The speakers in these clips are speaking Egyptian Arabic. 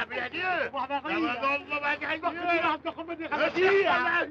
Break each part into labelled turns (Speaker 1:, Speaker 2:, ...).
Speaker 1: يا بلادي
Speaker 2: بابا
Speaker 1: يا
Speaker 2: غير
Speaker 1: والله ما قاعد
Speaker 2: يا تاخذ مني
Speaker 1: يا
Speaker 2: خمسية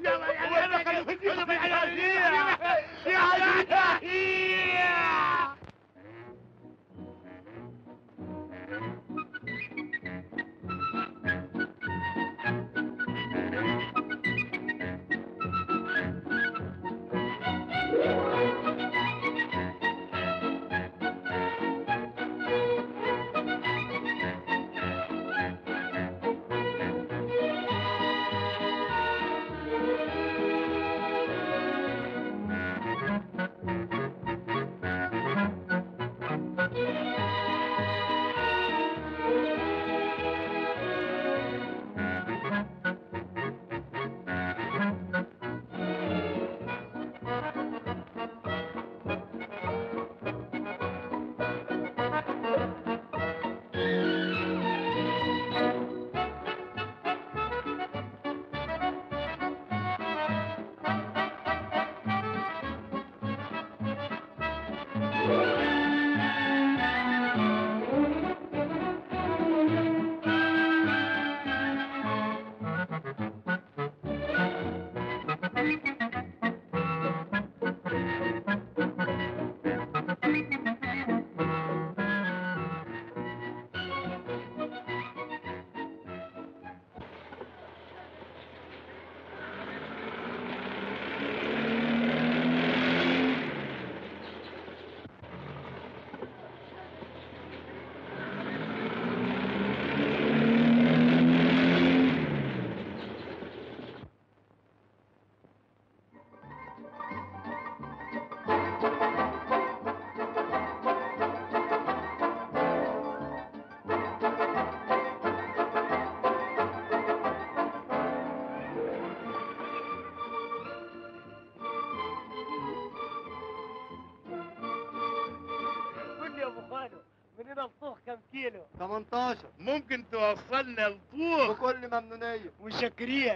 Speaker 2: قول لي يا ابو خالو من هنا لطوخ كم كيلو
Speaker 3: 18
Speaker 1: ممكن توصلنا لطوخ
Speaker 3: بكل ممنونية
Speaker 2: مشكرين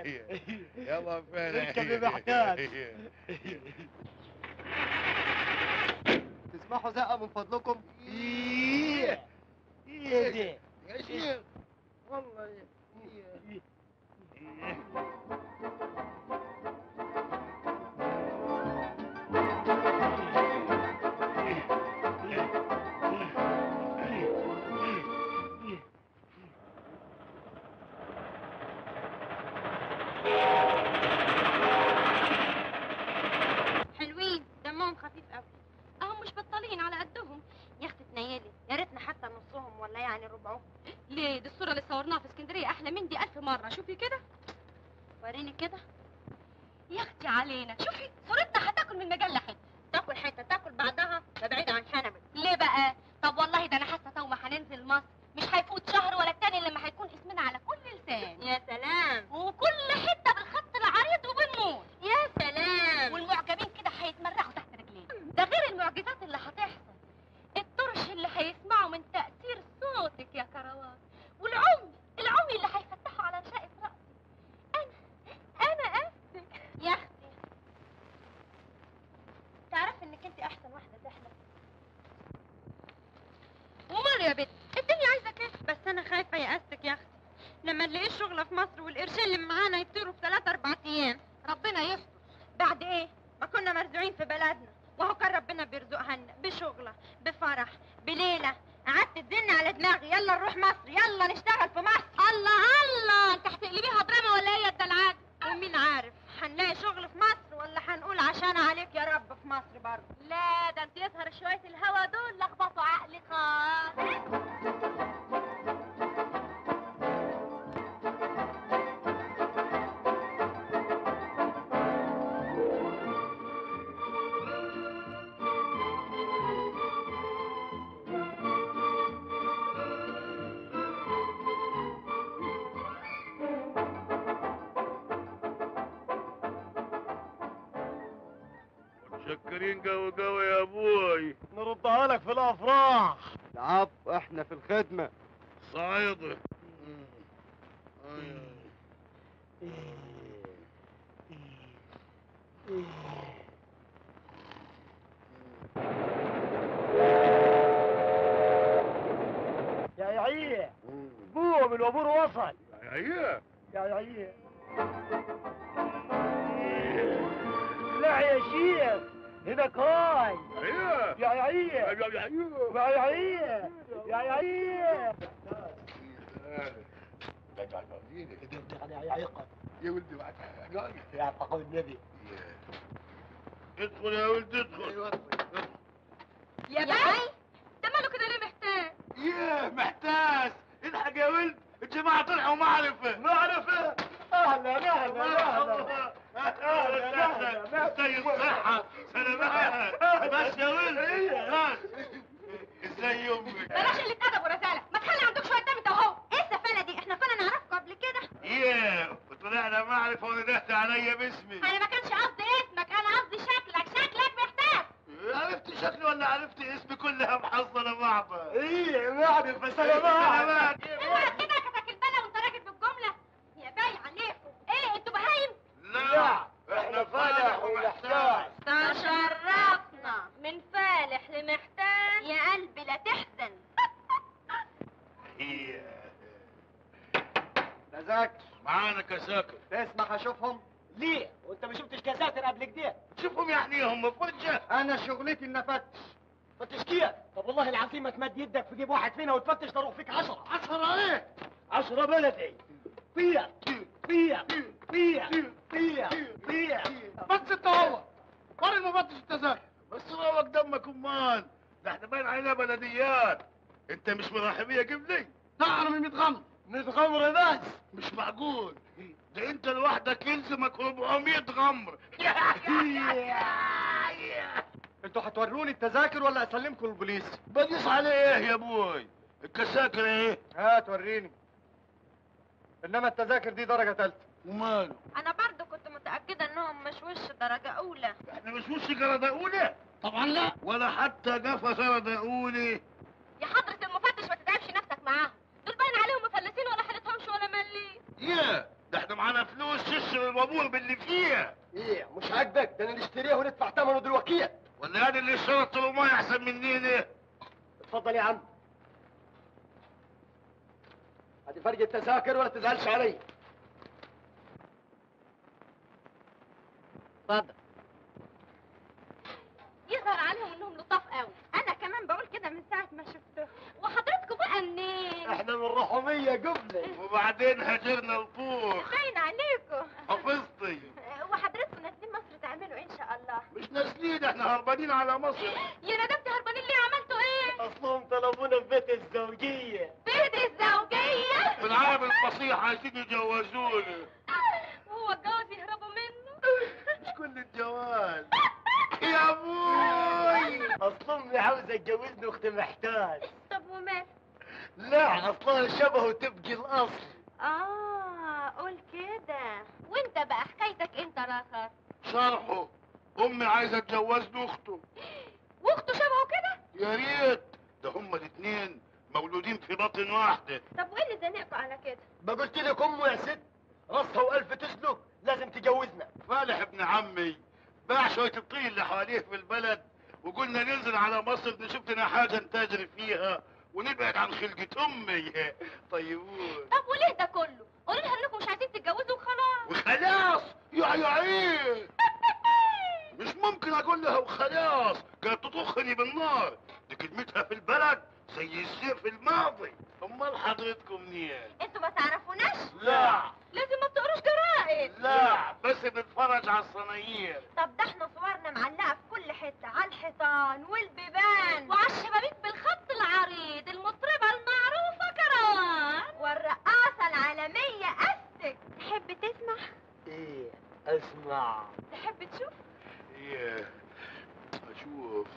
Speaker 1: يلا فين
Speaker 2: اركب يا محتاج.
Speaker 3: تسمحوا زقة من فضلكم
Speaker 2: ايه ايه دي
Speaker 1: يا شيخ والله
Speaker 4: حلوين دمهم خفيف قوي اهم مش بطالين على قدهم يا اختي تنيلي يا ريتنا حتى نصهم ولا يعني ربعهم ليه دي الصوره اللي صورناها في اسكندريه احلى من دي الف مره شوفي كده وريني كده يا اختي علينا شوفي صورتنا هتاكل من مجله حته تاكل حته تاكل بعدها ده بعيد عن شنبك ليه بقى طب والله ده انا حاسه تو ما هننزل مصر مش هيفوت شهر ولا التاني لما هيكون اسمنا على كل لسان يا سلام وكل حته بالخط العريض وبالنور يا سلام والمعجبين كده هيتمرقوا تحت رجلينا ده غير المعجزات اللي هتحصل الطرش اللي هيسمعوا من تأثير صوتك يا كروان والعمي العمي اللي هيفتحوا على رشاقة رأسي أنا أنا قصدك يا أختي تعرف إنك أنت أحسن واحدة تحلم وماله يا بنت الدنيا عايزة كده بس أنا خايفة يا أختك يا أختي لما نلاقيش شغلة في مصر والقرشين اللي معانا يطيروا في ثلاث أربع أيام ربنا يستر بعد إيه؟ ما كنا مرزوعين في بلدنا وهو كان ربنا بيرزقها لنا بشغلة بفرح بليلة قعدت تزن على دماغي يلا نروح مصر يلا نشتغل في مصر الله الله انت هتقلبيها دراما ولا هي الدلعات ومين عارف هنلاقي شغل في مصر ولا هنقول عشان عليك يا رب في مصر برضه لا ده انت يظهر شوية الهوا دول لخبطوا عقلي خالص
Speaker 1: متشكرين قوي قوي يا ابوي
Speaker 2: نردها لك في الافراح
Speaker 3: العفو احنا في الخدمة
Speaker 1: صعيدة
Speaker 2: يا عيه قوم الوابور وصل
Speaker 1: هيا
Speaker 2: يا عيه لا يا شيخ هناك هاي
Speaker 1: هيا
Speaker 2: يا عيه
Speaker 1: هيا
Speaker 2: يا عيه يا عيه
Speaker 1: يا ولدي بعد
Speaker 2: يا فقر النبي
Speaker 1: ادخل يا ولد ادخل
Speaker 4: يا باي ده ماله كده ليه محتاج
Speaker 1: ياه محتاس الحق يا ولد الجماعة طلعوا معرفة
Speaker 2: معرفة اهلا اهلا اهلا
Speaker 1: اهلا ازاي الصحة سلامات بس يا ولد بس ازاي امك
Speaker 4: بلاش اللي اتأدب ورزالة ما تخلي عندك شوية دم انت وهو ايه السفالة دي احنا كنا نعرفكم قبل كده
Speaker 1: ياه طلعنا معرفة ونادحت عليا باسمي
Speaker 4: انا ما كانش قصدي اسمك انا قصدي شكلك شكلك محتاج
Speaker 1: عرفت شكلي ولا عرفت اسمي كلها محصلة بعضها
Speaker 2: ايه معرفة سلامات
Speaker 4: اوعى كده كتك البلا وانت راكب بالجملة يا باي عليكم ايه انتوا بهايم
Speaker 1: لا
Speaker 2: احنا فالح ومحتاج
Speaker 4: تشرفنا من فالح لمحتاج يا قلبي لا تحزن
Speaker 3: تذاكر
Speaker 1: معانا كساكر
Speaker 3: تسمح اشوفهم
Speaker 2: ليه وانت ما شفتش كساتر قبل كده
Speaker 1: شوفهم يعني هم فرجة
Speaker 3: انا شغلتي ان افتش
Speaker 2: فتش كيف طب والله العظيم ما تمد يدك في جيب واحد فينا وتفتش تروح فيك عشرة
Speaker 1: عشرة ايه
Speaker 2: عشرة بلدي فيها فيها فيها فيها فيها
Speaker 1: بس انت هو قال المفتش التذاكر بس روق دمك امال ده احنا باين علينا بلديات انت مش مرحبية قبلي تعرف مين متغمر
Speaker 2: نتغمر بس
Speaker 1: مش معقول ده انت لوحدك يلزمك 400 غمر
Speaker 3: انتوا هتوروني التذاكر ولا اسلمكم البوليس
Speaker 1: بقيس عليه ايه يا ابوي الكساكر ايه
Speaker 3: هات وريني انما التذاكر دي درجة تالتة
Speaker 1: وماله
Speaker 4: انا برضو كنت متأكدة انهم مش وش درجة اولى
Speaker 1: احنا مش وش جردة اولى طبعا لا ولا حتى قفا جردة اولى
Speaker 4: يا حضرة المفتش ما تتعبش نفسك معاهم دول باين عليهم مفلسين ولا حالتهمش ولا ملي
Speaker 1: يا ده احنا معانا فلوس تشتري الوابور باللي فيها
Speaker 3: ايه مش عاجبك ده انا نشتريها وندفع ثمنه دلوقتي
Speaker 1: ولا هذا اللي شرط له ما احسن مننا
Speaker 3: اتفضل يا عم هدي فرق التذاكر ولا تزعلش علي اتفضل
Speaker 4: يظهر عليهم انهم لطاف قوي انا كمان بقول كده من ساعة ما شفتهم وحضرتكم بقى منين
Speaker 2: احنا من رحومية قبلي
Speaker 1: وبعدين هاجرنا لفوق
Speaker 4: باين عليكم
Speaker 1: حفظتي
Speaker 4: وحضرتكم نازلين مصر تعملوا ايه ان شاء الله
Speaker 1: مش نازلين احنا هربانين على مصر
Speaker 4: يا ندمت هربانين ليه عملتوا ايه
Speaker 2: اصلهم طلبونا في بيت الزوجية
Speaker 4: بيت الزوجية
Speaker 1: بالعربي الفصيح عايزين يجوزونا
Speaker 4: وهو الجواز يهربوا منه
Speaker 1: مش كل الجواز يا ابوي
Speaker 2: اصل امي عاوزة اتجوزني اختي محتاج
Speaker 4: طب ومال
Speaker 2: لا اصلها شبهه تبقي الاصل
Speaker 4: اه قول كده وانت بقى حكايتك انت راخر
Speaker 1: شرحه امي عايزه تجوزني اخته
Speaker 4: واخته شبهه كده
Speaker 1: يا ريت ده هما الاثنين مولودين في بطن واحده
Speaker 4: طب وايه اللي زنقكوا على كده
Speaker 2: ما قلت لك امه يا ست راسها والف تسلك لازم تجوزنا
Speaker 1: فالح ابن عمي باع شويه الطين اللي حواليه في البلد وقلنا ننزل على مصر نشوف لنا حاجه نتاجر فيها ونبعد عن خلقة امي طيبون
Speaker 4: طب وليه ده كله قولوا لها انكم مش عايزين تتجوزوا وخلاص
Speaker 1: وخلاص يا يا ايه مش ممكن اقول لها وخلاص كانت تطخني بالنار دي كلمتها في البلد زي السيف الماضي امال حضرتكم منين
Speaker 4: انتوا ما تعرفوناش
Speaker 1: لا
Speaker 4: لازم ما بتقروش جرائد
Speaker 1: لا بس بنتفرج على الصنايير
Speaker 4: طب ده احنا صورنا معلقه في كل حته على الحيطان والبيبان وعلى الشبابيك بالخط العريض المطربه المعروفه كروان والرقاصه العالميه استك تحب تسمع
Speaker 2: ايه اسمع
Speaker 4: تحب تشوف
Speaker 1: ايه اشوف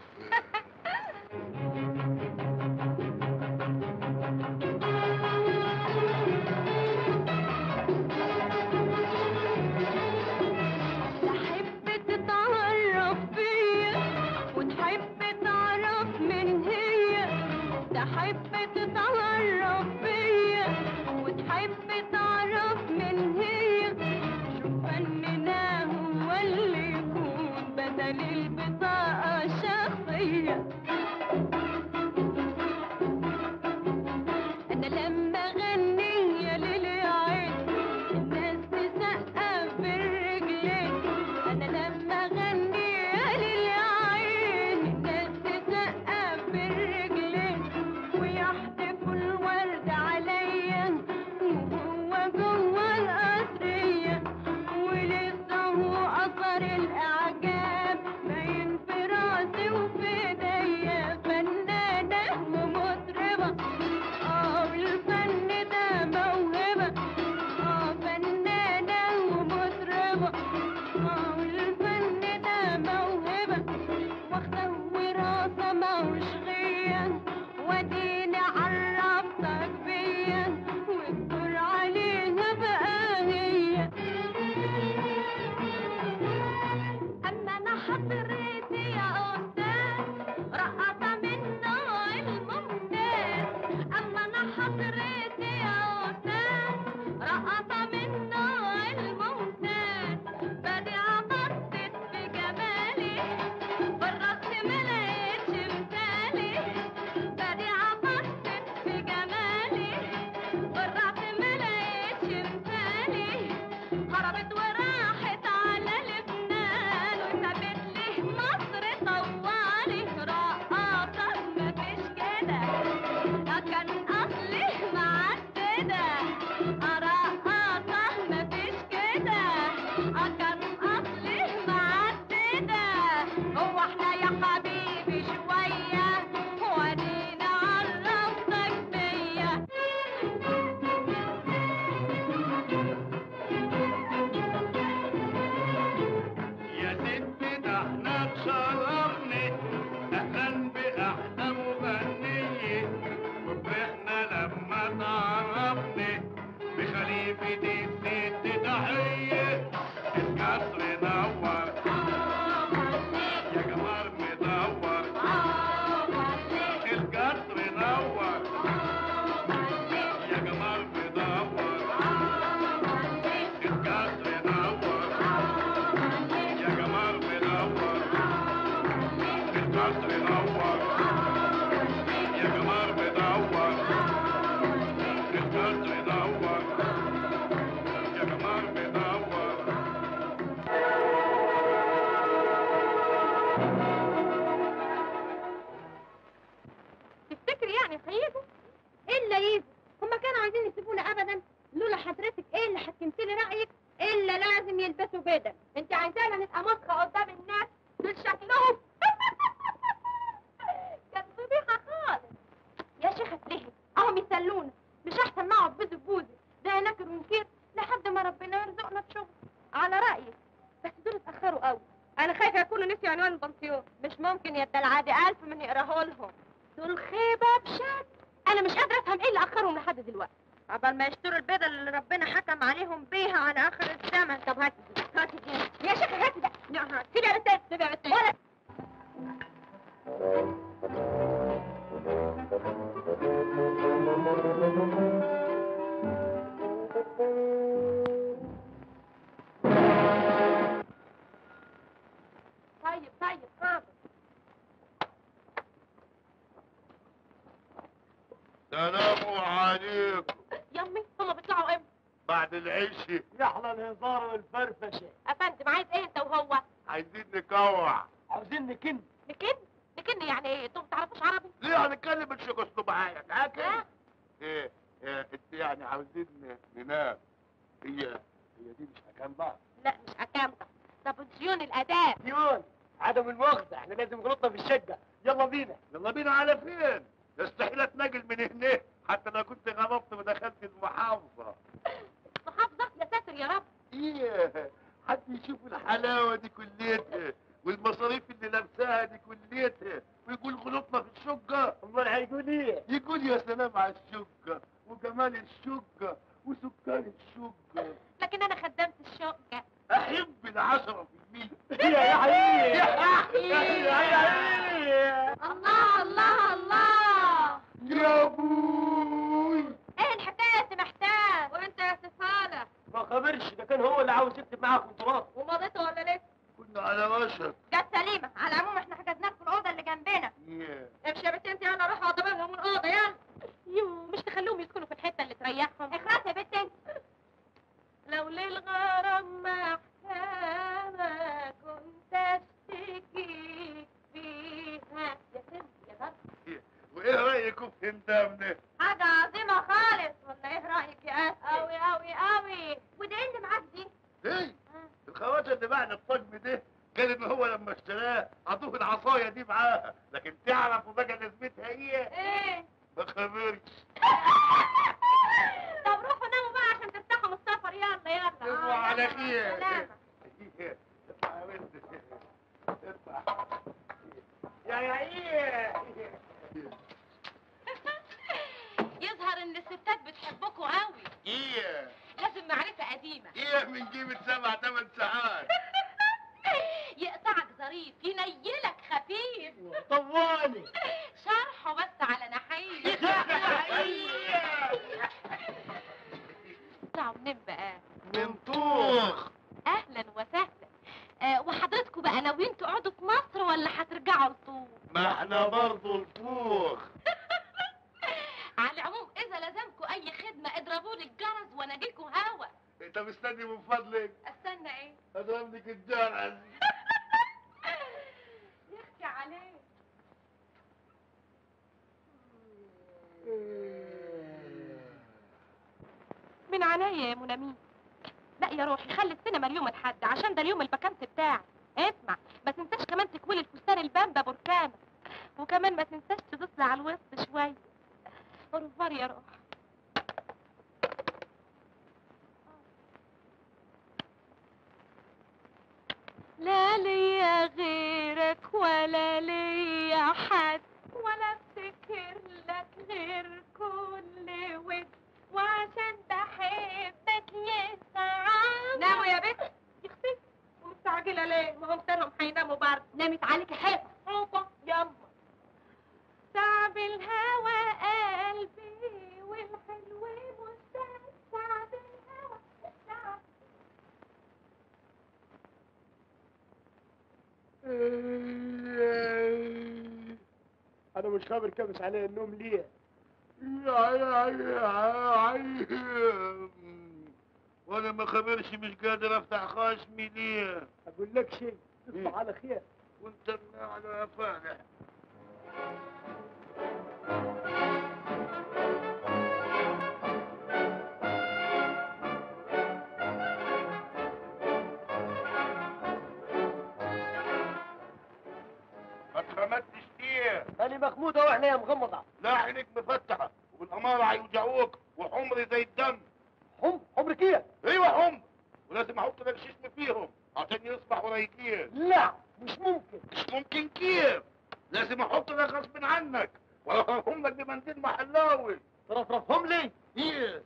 Speaker 4: تحب تتعرف بيا وتحب تعرف من هي تحب تتعرف بيا وتحب تعرف من هي شوف فننا هو اللي يكون بدل البطاقة شخصية أنا
Speaker 5: اغني يا ليل يا عين الناس تسقف بالرجلين انا لما اغني يا ليل يا عين الناس تسقف بالرجلين ويحدفوا الورد عليا وهو جوه القصرية ولسه هو أثر الإعجاب باين في راسي وفي ايديا فنانة ومطربة اه والفن ده موهبة اه فنانة ومطربة اه والفن ده موهبة واخدة وراثة ماهوش غيا واديني عرفتك بيا والدور عليها بقى هي أما أنا حضرتي يا أستاذ رقصة من نوع الممتاز أما أنا حضرتي يا أستاذ رقصة من نوع الممتاز بديعة بصت في جمالي بالرقص ملقتش مثالي بديعة بصت في جمالي بالرقص ملقتش مثالي هربت وراحت على لبنان وسابت لي مصر طوالي رقاصة مفيش كده كان أصلي معددة رقاصة مفيش كده كان أصلي معددة هو احنا يا حبيبي شوية وادينا عرفتك بيا
Speaker 1: يا ست ده احنا اتشرفنا اهلا باحلى مغنية وفرحنا لما تعرفنا بخليفة الست تحية القصر نور يا جمال مدور القصر نور يا جمال مدور القصر نور يا جمال منور القصر نور يا جمال منور القصر نور يا جمال منور
Speaker 4: تفتكري يعني هيجوا الا يجوا هما كانوا عايزين يسيبونا ابدا لولا حضرتك ايه اللي حكمت لي رايك الا لازم يلبسوا بدل انت عايزانا نبقى مسخه قدام الناس دول شكلهم كانت فضيحه خالص يا شيخه ليه اهم يسلونا مش احسن نقعد بوز بوزي ده نكر ونكير لحد ما ربنا يرزقنا بشغل على رايك بس دول اتاخروا قوي انا خايفه يكونوا نسيوا عنوان البنطيون مش ممكن يا العادي الف من يقراه لهم دول خيبه بشكل انا مش قادره افهم ايه اللي اخرهم لحد دلوقتي عبال ما يشتروا البيضه اللي ربنا حكم عليهم بيها على اخر الزمن طب هاتي دي هاتي دي يا شيخ هاتي ده لا، سيبي يا بنتين سيبي يا بنتين ولا طيب طيب حاضر
Speaker 1: سلام عليكم
Speaker 4: يمي هما بيطلعوا امتى
Speaker 1: بعد العشاء
Speaker 2: يحلى الهزار والفرفشه
Speaker 4: افندم عايز ايه انت وهو
Speaker 1: عايزين نكوع
Speaker 2: عاوزين نكن
Speaker 4: نكن نكن يعني ايه انتوا ما بتعرفوش عربي
Speaker 1: ليه هنتكلم الشيكوسلوفاكية لكن
Speaker 4: ها؟
Speaker 1: ايه ايه انت يعني عاوزين ننام هي هي دي مش مكان بقى
Speaker 4: لا مش اكامطه ده بنسيون الاداب
Speaker 2: ديون عدم المؤاخذه احنا لازم غلطنا في الشقه يلا بينا
Speaker 1: يلا بينا على فين يستحيل اتنقل من هنا حتى لو كنت غلطت ودخلت المحافظة
Speaker 4: محافظه يا ساتر يا رب
Speaker 1: ايه حد يشوف الحلاوة دي كليتها والمصاريف اللي لابساها دي كليتها ويقول غلطنا في الشقة
Speaker 2: امال هيقول ايه
Speaker 1: يقول يا سلام على الشقة وجمال الشقة وسكان الشقة
Speaker 4: لكن انا خدمت الشقه
Speaker 1: احب العشرة في المية
Speaker 2: يا يا حبيبي يا يا
Speaker 4: الله الله الله
Speaker 1: يا ابوي
Speaker 4: ايه الحكايه يا محتاج وانت يا سفاله
Speaker 2: ما خبرش ده كان هو اللي عاوز يكتب معاه كونترات
Speaker 4: ومضيته ولا لسه
Speaker 1: كنا على وشك
Speaker 4: جت سليمه على العموم احنا حجزناك في الاوضه اللي جنبنا
Speaker 1: إيه.
Speaker 4: امشي يا بنت انت يلا روح اقعد بينهم الاوضه يلا يو مش تخلوهم يسكنوا في الحته اللي تريحهم ريحهم اخرس يا بنت انت لو للغرام محكمة كنت اشتكيك فيها يا سيدي يا بابا
Speaker 1: وايه رايكم في هندامنا
Speaker 4: حاجة عظيمة خالص ولا ايه رأيك يا أسد؟ أوي أوي أوي وده إيه اللي معاك دي؟
Speaker 1: ايه الخواجه اللي بعد الطقم ده قال ان هو لما اشتراه عطوه العصايه دي معاها لكن تعرفوا بقى لازمتها ايه
Speaker 4: إيه؟
Speaker 1: ما خبرش
Speaker 4: طب روحوا ناموا بقى عشان تفتحوا من السفر يلا يلا
Speaker 1: تصبحوا
Speaker 4: آه،
Speaker 1: على
Speaker 4: يلا،
Speaker 1: خير.
Speaker 4: سلامة.
Speaker 1: اطلع يا بنت اطلع يا يا ايه
Speaker 4: يظهر إن الستات بتحبكوا قوي
Speaker 1: ايه
Speaker 4: لازم معرفة قديمة
Speaker 1: ايه من قيمه سبع ثمان ساعات
Speaker 4: يقطعك ظريف ينيلك خفيف
Speaker 3: طوالي
Speaker 4: شرحه بس على نحيف اطلعوا منين بقى
Speaker 1: من طوخ
Speaker 4: اهلا وسهلا آه وحضرتكم بقى ناويين تقعدوا في مصر ولا هترجعوا لطول
Speaker 1: ما احنا برضه الفوخ
Speaker 4: على العموم اذا لزمكم اي خدمه اضربوا لي الجرس وانا اجيكم هوا
Speaker 1: طب استني من فضلك
Speaker 4: استنى ايه
Speaker 1: اضرب لك الجرس
Speaker 4: يحكي عليه من عينيا يا منامين لا يا روحي خلي السينما اليوم الحد عشان ده اليوم البكامت بتاعي اسمع ما تنساش كمان تكويل الفستان البامبا بركانه وكمان ما تنساش تدوس على الوسط شويه اورفار يا روح لا ليا غيرك ولا ليا حد ولا افتكر لك غير كل ود وعشان بحبك يسعد ناموا يا بنت يختي ومستعجلة ليه؟ ما هم ترهم هيناموا برضه نامت عليك حيطة حيطة يما تعب الهوى قلبي والحلو مشتاق تعب الهوى تعب
Speaker 3: انا مش خابر كبس عليه النوم ليه
Speaker 1: يا يا يا يا وانا ما خبرش مش قادر افتح خشمي ليه
Speaker 3: اقول لك شيء تصبح على خير
Speaker 1: وانت من على فالح ما اتخمدتش ليه
Speaker 3: ماني مخمودة واحنا يا مغمضة
Speaker 1: لا عينيك مفتحه والاماره هيوجعوك وحمر زي الدم
Speaker 3: حم حمر كيف
Speaker 1: ايوه حمر ولازم احط لك ششم فيهم عشان يصبحوا رايقين
Speaker 3: لا مش ممكن
Speaker 1: مش ممكن كيف لازم احط لك غصب عنك وارفعهم لك بمنديل محلاوي
Speaker 3: ترفرفهم لي
Speaker 1: ايه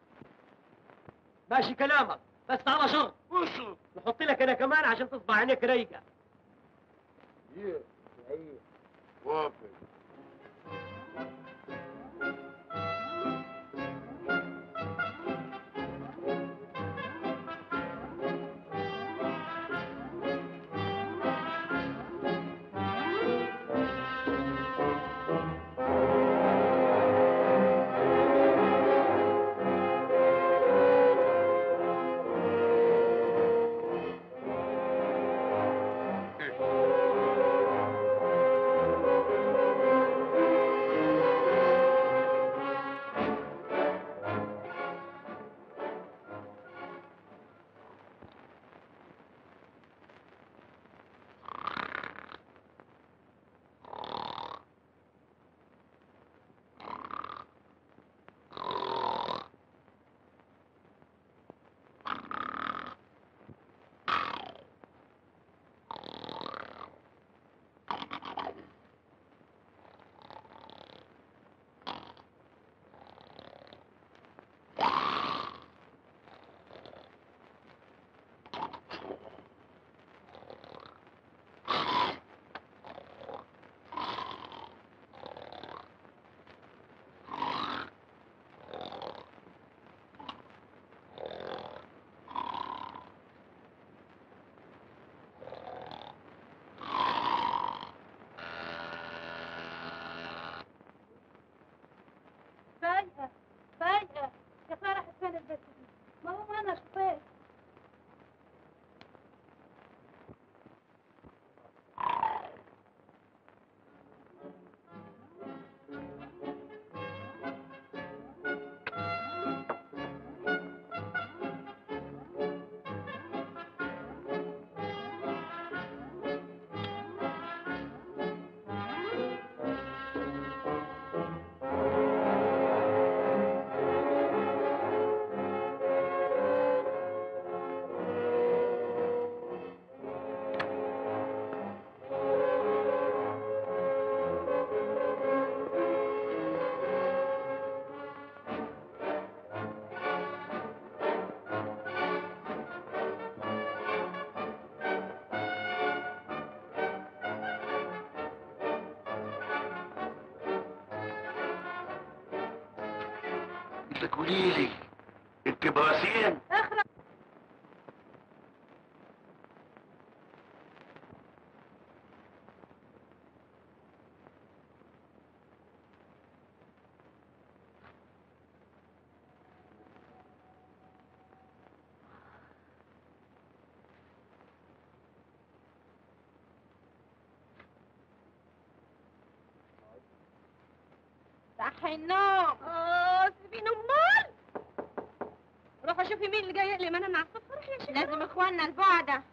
Speaker 3: ماشي كلامك بس على شرط
Speaker 1: وشو
Speaker 3: نحط لك انا كمان عشان تصبح عينيك رايقة
Speaker 1: ايه
Speaker 3: ايه
Speaker 1: وافق اصلك قوليلي انت بواسين
Speaker 4: اخرج صحي النوم اه سيبيني امال روحي شوفي مين اللي جاي يقلي انا على الصبح روحي يا شيخ لازم اخواننا البعدة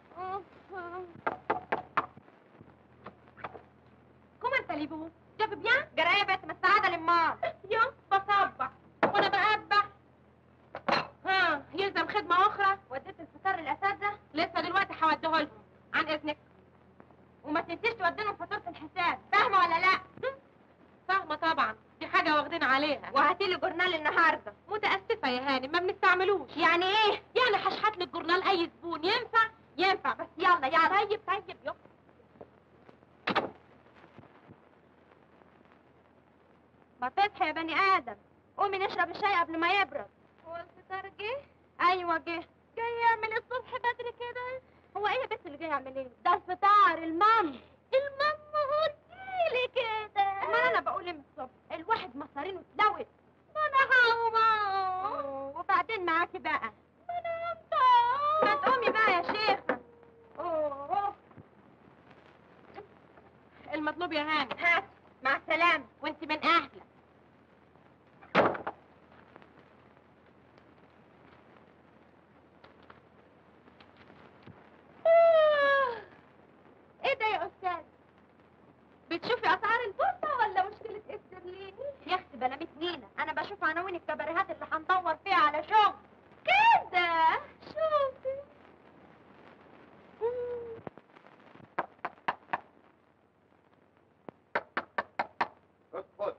Speaker 4: كم انت اللي بو شوف بيان قرايبة بس السعادة للمال يوم بصبح وانا بقبح ها يلزم خدمة اخرى وديت الفطار للاساتذة لسه دلوقتي هوديه لهم عن اذنك وما تنسيش تودي لهم فاتورة الحساب فاهمة ولا لا؟ فاهمة طبعا دي حاجة واخدين عليها وهاتي لي جورنال النهاردة متأسفة يا هاني ما بنستعملوش يعني ايه؟ يعني هشحت لك جورنال أي زبون ينفع؟ ينفع بس يلا يلا طيب طيب يلا ما تصحي يا بني آدم قومي نشرب الشاي قبل ما يبرد هو الفطار جه؟ أيوة جه جاي يعمل الصبح بدري كده هو ايه بس اللي جاي يعمل ايه؟ ده الفطار المام المام قلتيلي كده ما انا بقول من الصبح الواحد مصارينه اتلوت ما انا هقوم وبعدين معاكي بقى ما انا همتع ما تقومي بقى يا شيخة أوه. المطلوب يا هاني هات مع السلامة وانت من اهلك ايه ده يا استاذ بتشوفي اسعار البورصه ولا مشكله استرليني يا اختي بلا نينا انا بشوف عناوين الكباريهات اللي هندور فيها على شغل كده شوفي
Speaker 1: ادخل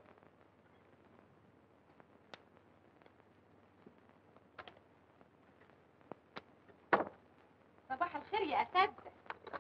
Speaker 4: صباح الخير يا اساتذه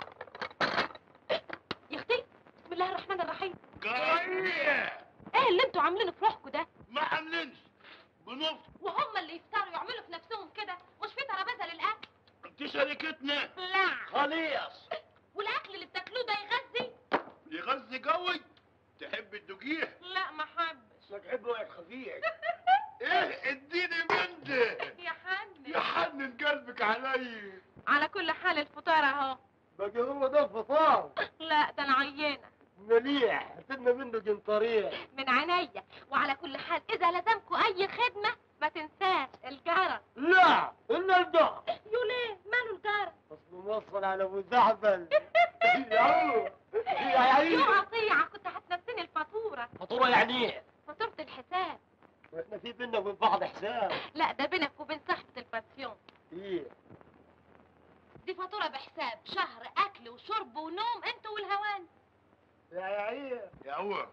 Speaker 4: يا اختي بسم الله الرحمن الرحيم
Speaker 1: قاية
Speaker 4: ايه اللي انتوا عاملينه في روحكم ده
Speaker 1: ما عاملينش بنفط
Speaker 4: وهم اللي يفطروا يعملوا في نفسهم كده مش في ترابيزه للاكل
Speaker 1: انت شركتنا
Speaker 4: لا
Speaker 1: خليص
Speaker 4: والاكل اللي بتاكلوه ده يغذي
Speaker 1: يغذي قوي تحب الدقيق
Speaker 4: لا ما حبش
Speaker 1: ما تحب له خفيف ايه اديني من ده
Speaker 4: يا حنن
Speaker 1: يحنن قلبك علي
Speaker 4: على كل حال الفطار اهو
Speaker 3: بقى هو ده الفطار
Speaker 4: لا ده انا عيانه
Speaker 3: مليح هاتلنا منه جنطريح
Speaker 4: من عينيا وعلى كل حال اذا لزمكم اي خدمه ما تنساش الجرس
Speaker 3: لا الا الدهر
Speaker 4: يو ليه ماله الجرس
Speaker 3: اصله موصل على ابو زعبل يا عمو يا عيني
Speaker 4: يو قطيعه كنت هتنسيني الفاتوره
Speaker 3: فاتوره يعني ايه؟
Speaker 4: فاتوره الحساب
Speaker 3: واحنا في بينا وبين بعض حساب
Speaker 4: لا ده بينك وبين صاحبه الباسيون
Speaker 3: ايه
Speaker 4: دي فاتوره بحساب شهر اكل وشرب ونوم انت والهوان
Speaker 3: يا عيني
Speaker 1: يا هو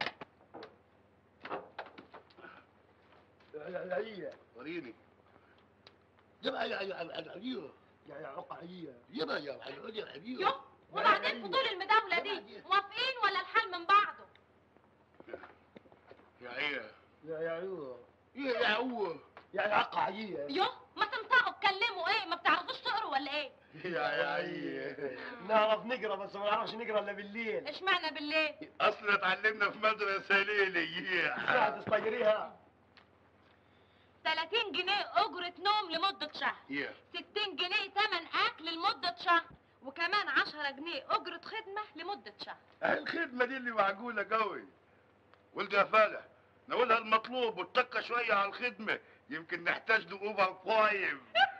Speaker 3: يا عيني
Speaker 1: وريني يبقى يا يا يا يا
Speaker 3: يا يا عقعية
Speaker 1: يبقى يا يا يا يا
Speaker 4: يو وبعدين فضول المداوله دي موافقين ولا الحال من بعضه
Speaker 1: يا عيا
Speaker 3: يا يا عيوة
Speaker 1: يا يا هو
Speaker 3: يا يا عقعية
Speaker 4: يو ما تنطقوا اتكلموا ايه ما بتعرفوش تقروا ولا ايه
Speaker 1: يا يا عيا
Speaker 3: نعرف نقرا بس ما نعرفش نقرا الا بالليل
Speaker 4: اشمعنى بالليل
Speaker 1: اصلا اتعلمنا في مدرسه ليلي
Speaker 3: ساعة تستجريها
Speaker 4: 30 جنيه اجرة نوم لمدة شهر
Speaker 1: يا
Speaker 4: 60 جنيه تمن اكل لمدة شهر وكمان 10 جنيه اجرة خدمة لمدة شهر
Speaker 1: الخدمه دي اللي معقوله قوي ولد يا فالح نقولها المطلوب واتقى شويه على الخدمه يمكن نحتاج اوفر فايف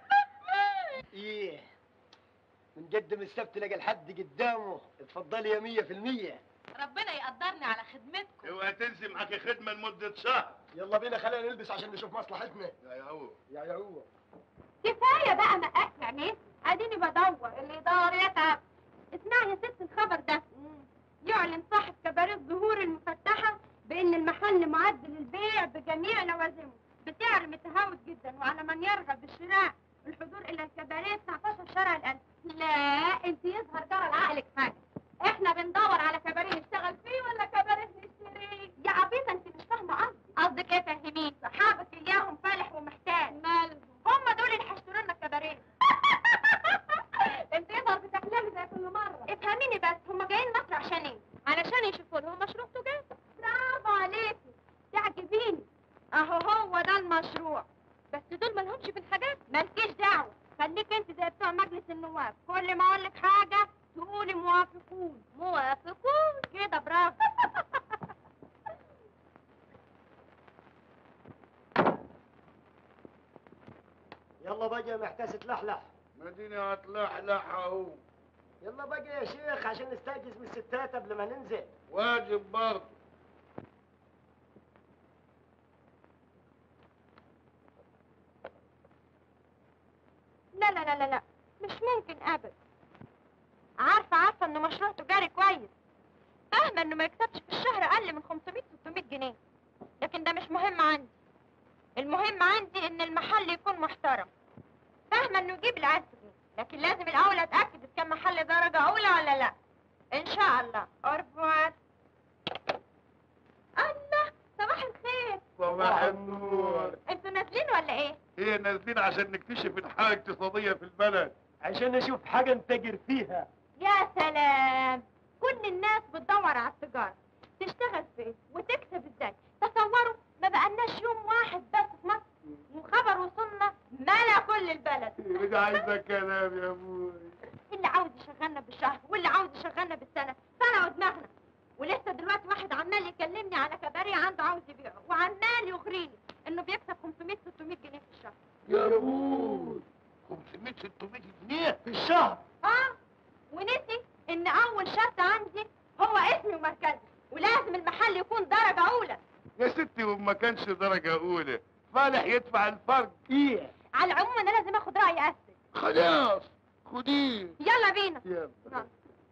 Speaker 3: ايه بنقدم السبت لقى الحد قدامه اتفضلي يا مية في المية
Speaker 4: ربنا يقدرني على خدمتكم
Speaker 1: اوعى تنسي معاكي خدمه لمده شهر
Speaker 3: يلا بينا خلينا نلبس عشان نشوف مصلحتنا
Speaker 1: يا يا هو
Speaker 3: يا يا هو
Speaker 4: كفاية بقى مقاس يعني اديني بدور اللي يدور يتعب اسمعي يا ست الخبر ده يعلن صاحب كباريه الزهور المفتحة بان المحل معد للبيع بجميع لوازمه بسعر متهاوت جدا وعلى من يرغب بالشراء الحضور الى الكباريه 19 شارع الالف لا انت يظهر جرى لعقلك حاجه احنا بندور على كباريه نشتغل فيه ولا كباريه نشتريه يا عبيطه انت مش فاهمه قصدي قصدك ايه فهميني صحابك اياهم فالح ومحسن مالكيش دعوة خليك انت زي بتوع مجلس النواب كل ما اقول لك حاجة تقولي موافقون موافقون كده برافو
Speaker 3: يلا بقى يا محتاس تلحلح
Speaker 1: مدينة هتلحلح اهو
Speaker 3: يلا بقى يا شيخ عشان نستيقظ من الستات قبل ما ننزل
Speaker 1: واجب برضه
Speaker 4: لا لا لا لا لا مش ممكن ابدا عارفة عارفة انه مشروع تجاري كويس فاهمة انه ما يكسبش في الشهر اقل من 500 600 جنيه لكن ده مش مهم عندي المهم عندي ان المحل يكون محترم فاهمة انه يجيب العز جنيه لكن لازم الاول اتاكد اذا كان محل درجة اولى ولا لا ان شاء الله اوربوار الله صباح الخير
Speaker 1: صباح النور
Speaker 4: انتوا نازلين ولا ايه
Speaker 1: هي نازلين عشان نكتشف الحالة الاقتصادية في البلد
Speaker 3: عشان نشوف حاجة نتاجر فيها
Speaker 4: يا سلام كل الناس بتدور على التجارة تشتغل في ايه وتكسب ازاي تصوروا ما بقالناش يوم واحد بس في مصر وخبر وصلنا ملا كل البلد
Speaker 1: مش عايزة كلام يا ابوي
Speaker 4: اللي عاوز يشغلنا بالشهر واللي عاوز يشغلنا بالسنة فرقوا دماغنا ولسه دلوقتي واحد عمال يكلمني على كباريه عنده عاوز يبيعه وعمال يغريني انه بيكسب 500 600 جنيه في الشهر
Speaker 1: يا ابوي 500 600 جنيه
Speaker 3: في الشهر
Speaker 4: اه ونسي ان اول شرط عندي هو اسمي ومركزي ولازم المحل يكون درجة اولى
Speaker 1: يا ستي وما كانش درجة أولى فالح يدفع الفرق
Speaker 3: ايه
Speaker 4: على العموم انا لازم اخد راي اسد
Speaker 1: خلاص خديه
Speaker 4: يلا بينا
Speaker 1: يلا
Speaker 4: نعم.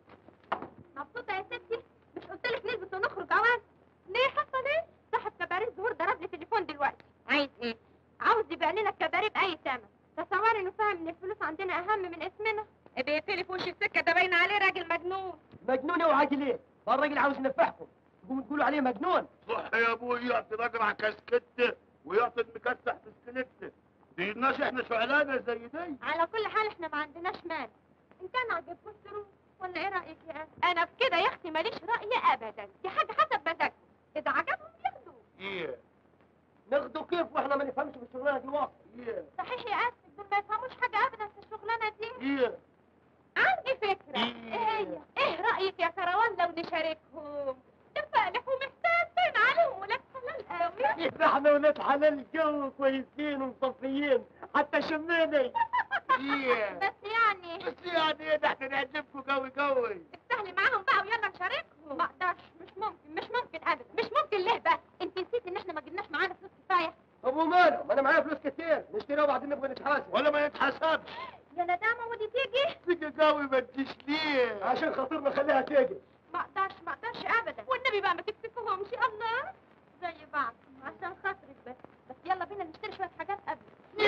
Speaker 4: مبسوطه يا ستي مش قلت لك نلبس ونخرج اوان ليه حصل ايه صاحب كباريه الظهور ضرب لي تليفون دلوقتي عايز ايه عاوز يبيع لنا الكباريه باي ثمن تصوري انه فاهم ان الفلوس عندنا اهم من اسمنا بيقفلي في وش السكه ده باين عليه راجل مجنون
Speaker 3: مجنون وعاجل ايه ما الراجل عاوز ينفعكم تقوموا تقولوا عليه مجنون
Speaker 1: صح يا ابوي يعطي راجل على كاسكته ويعطي المكسح في سكنته دي الناس احنا شغلانه زي دي
Speaker 4: على كل حال احنا ما عندناش مال ان كان عجبكم تروح ولا ايه رايك يا أنا؟ انا في كده يا اختي ماليش راي ابدا دي حاجه حسب مزاجهم اذا عجبهم ياخدوا
Speaker 1: ايه
Speaker 3: ناخده كيف واحنا ما نفهمش في الشغلانه دي واصل
Speaker 1: ايه
Speaker 4: صحيح يا اسف دول ما يفهموش حاجه ابدا في الشغلانه دي
Speaker 1: ايه
Speaker 4: عندي فكره ايه هي ايه رايك يا كروان لو نشاركهم ده فالح ومحتاج باين عليهم ولاد حلال قوي
Speaker 3: احنا ولاد حلال جو كويسين ومصفيين حتى شميني
Speaker 1: ايه
Speaker 4: بس يعني
Speaker 1: بس يعني ايه ده احنا نعجبكم قوي قوي
Speaker 4: استهلي معاهم بقى ويلا نشاركهم ما اقدرش مش ممكن مش ممكن ابدا مش ممكن ليه بقى انت نسيت ان احنا ما جبناش معانا فلوس كفايه
Speaker 3: طب وماله ما انا معايا فلوس كتير نشتريها وبعدين نبقى نتحاسب
Speaker 1: ولا ما يتحسبش
Speaker 4: يا ندامه ودي تيجي
Speaker 1: تيجي قوي ما تجيش ليه
Speaker 3: عشان خاطرنا خليها تيجي
Speaker 4: ما اقدرش ما اقدرش ابدا والنبي بقى ما تكسفهمش الله زي بعض عشان خاطرك بس بس يلا بينا نشتري شويه حاجات قبل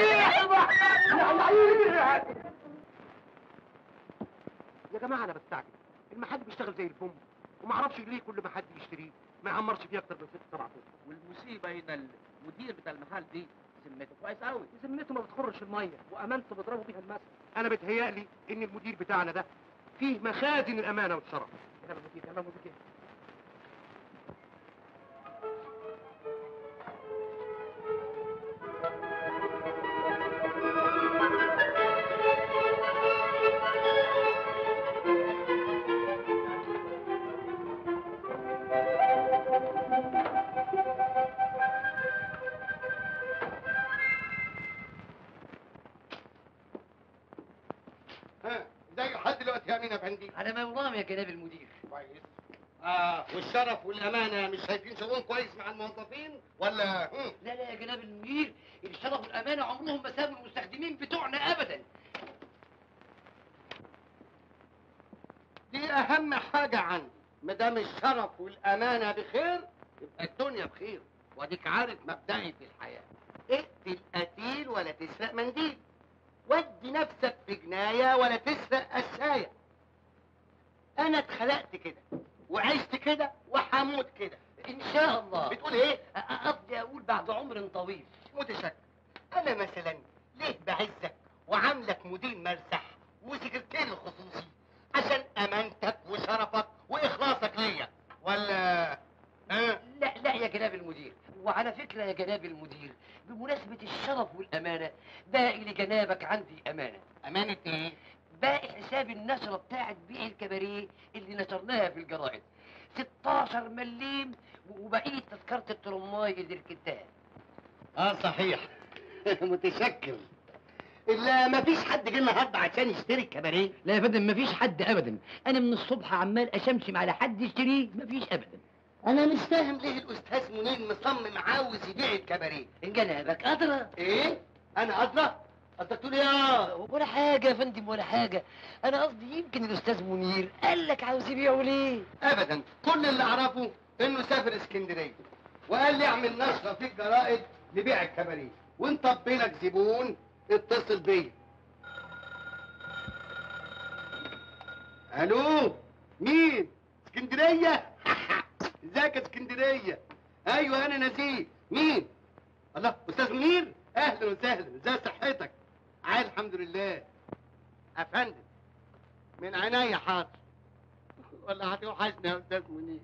Speaker 6: يا جماعه انا بستعجب المحل بيشتغل زي البوم وما اعرفش ليه كل ما حد يشتريه ما يعمرش فيه اكتر من ست سبع اشهر
Speaker 7: والمصيبه ان المدير بتاع المحل دي سمته كويس قوي
Speaker 6: ذمته ما بتخرش الميه وامانته بيضربوا بيها المثل انا بتهيألي ان المدير بتاعنا ده فيه مخازن الامانه والشرف يا المدير يا المدير
Speaker 8: ها ازاي لحد دلوقتي يا امين افندي
Speaker 7: انا موضوع يا جناب المدير
Speaker 8: كويس اه والشرف والامانه مش شايفين شغلهم كويس مع الموظفين ولا هم؟
Speaker 7: لا لا يا جناب المدير الشرف والامانه عمرهم ما سابوا المستخدمين بتوعنا ابدا
Speaker 8: دي اهم حاجه عندي ما دام الشرف والامانه بخير يبقى الدنيا بخير واديك عارف مبدئي في الحياه اقتل قتيل ولا تسرق منديل ودي نفسك في جنايه ولا تسرق قشايه انا اتخلقت كده وعشت كده وهموت كده
Speaker 7: ان شاء الله
Speaker 8: بتقول ايه
Speaker 7: قصدي اقول بعد عمر طويل
Speaker 8: متشكر انا مثلا ليه بعزك وعاملك مدير مرسح وسكرتير الخصوصي عشان امانتك وشرفك واخلاصك ليا ولا ها
Speaker 7: لا لا يا جناب المدير وعلى فكره يا جناب المدير بمناسبه الشرف والامانه باقي لجنابك عندي امانه
Speaker 8: امانه ايه
Speaker 7: باقي حساب النشره بتاعت بيع الكباريه اللي نشرناها في الجرائد 16 مليم وبقيه تذكره الترماي اللي ركبتها
Speaker 8: اه صحيح متشكر الا ما فيش حد جه النهارده عشان يشتري الكباريه
Speaker 7: لا يا فندم مفيش حد ابدا انا من الصبح عمال اشمشم على حد يشتريه مفيش ابدا
Speaker 8: انا مش فاهم ليه الاستاذ منير مصمم عاوز يبيع الكباريه
Speaker 7: ان جنابك ادرى
Speaker 8: ايه انا ادرى قصدك تقول ايه يا
Speaker 7: ولا حاجه يا فندم ولا حاجه انا قصدي يمكن الاستاذ منير قال لك عاوز يبيعه ليه
Speaker 8: ابدا كل اللي اعرفه انه سافر اسكندريه وقال لي اعمل نشره في الجرائد لبيع الكباريه وانت لك زبون اتصل بيا الو مين اسكندريه ازيك يا اسكندريه ايوه انا نزيه مين الله استاذ منير اهلا وسهلا ازي صحتك عال الحمد لله افندم من عينيا حاضر ولا هتوحشني يا استاذ منير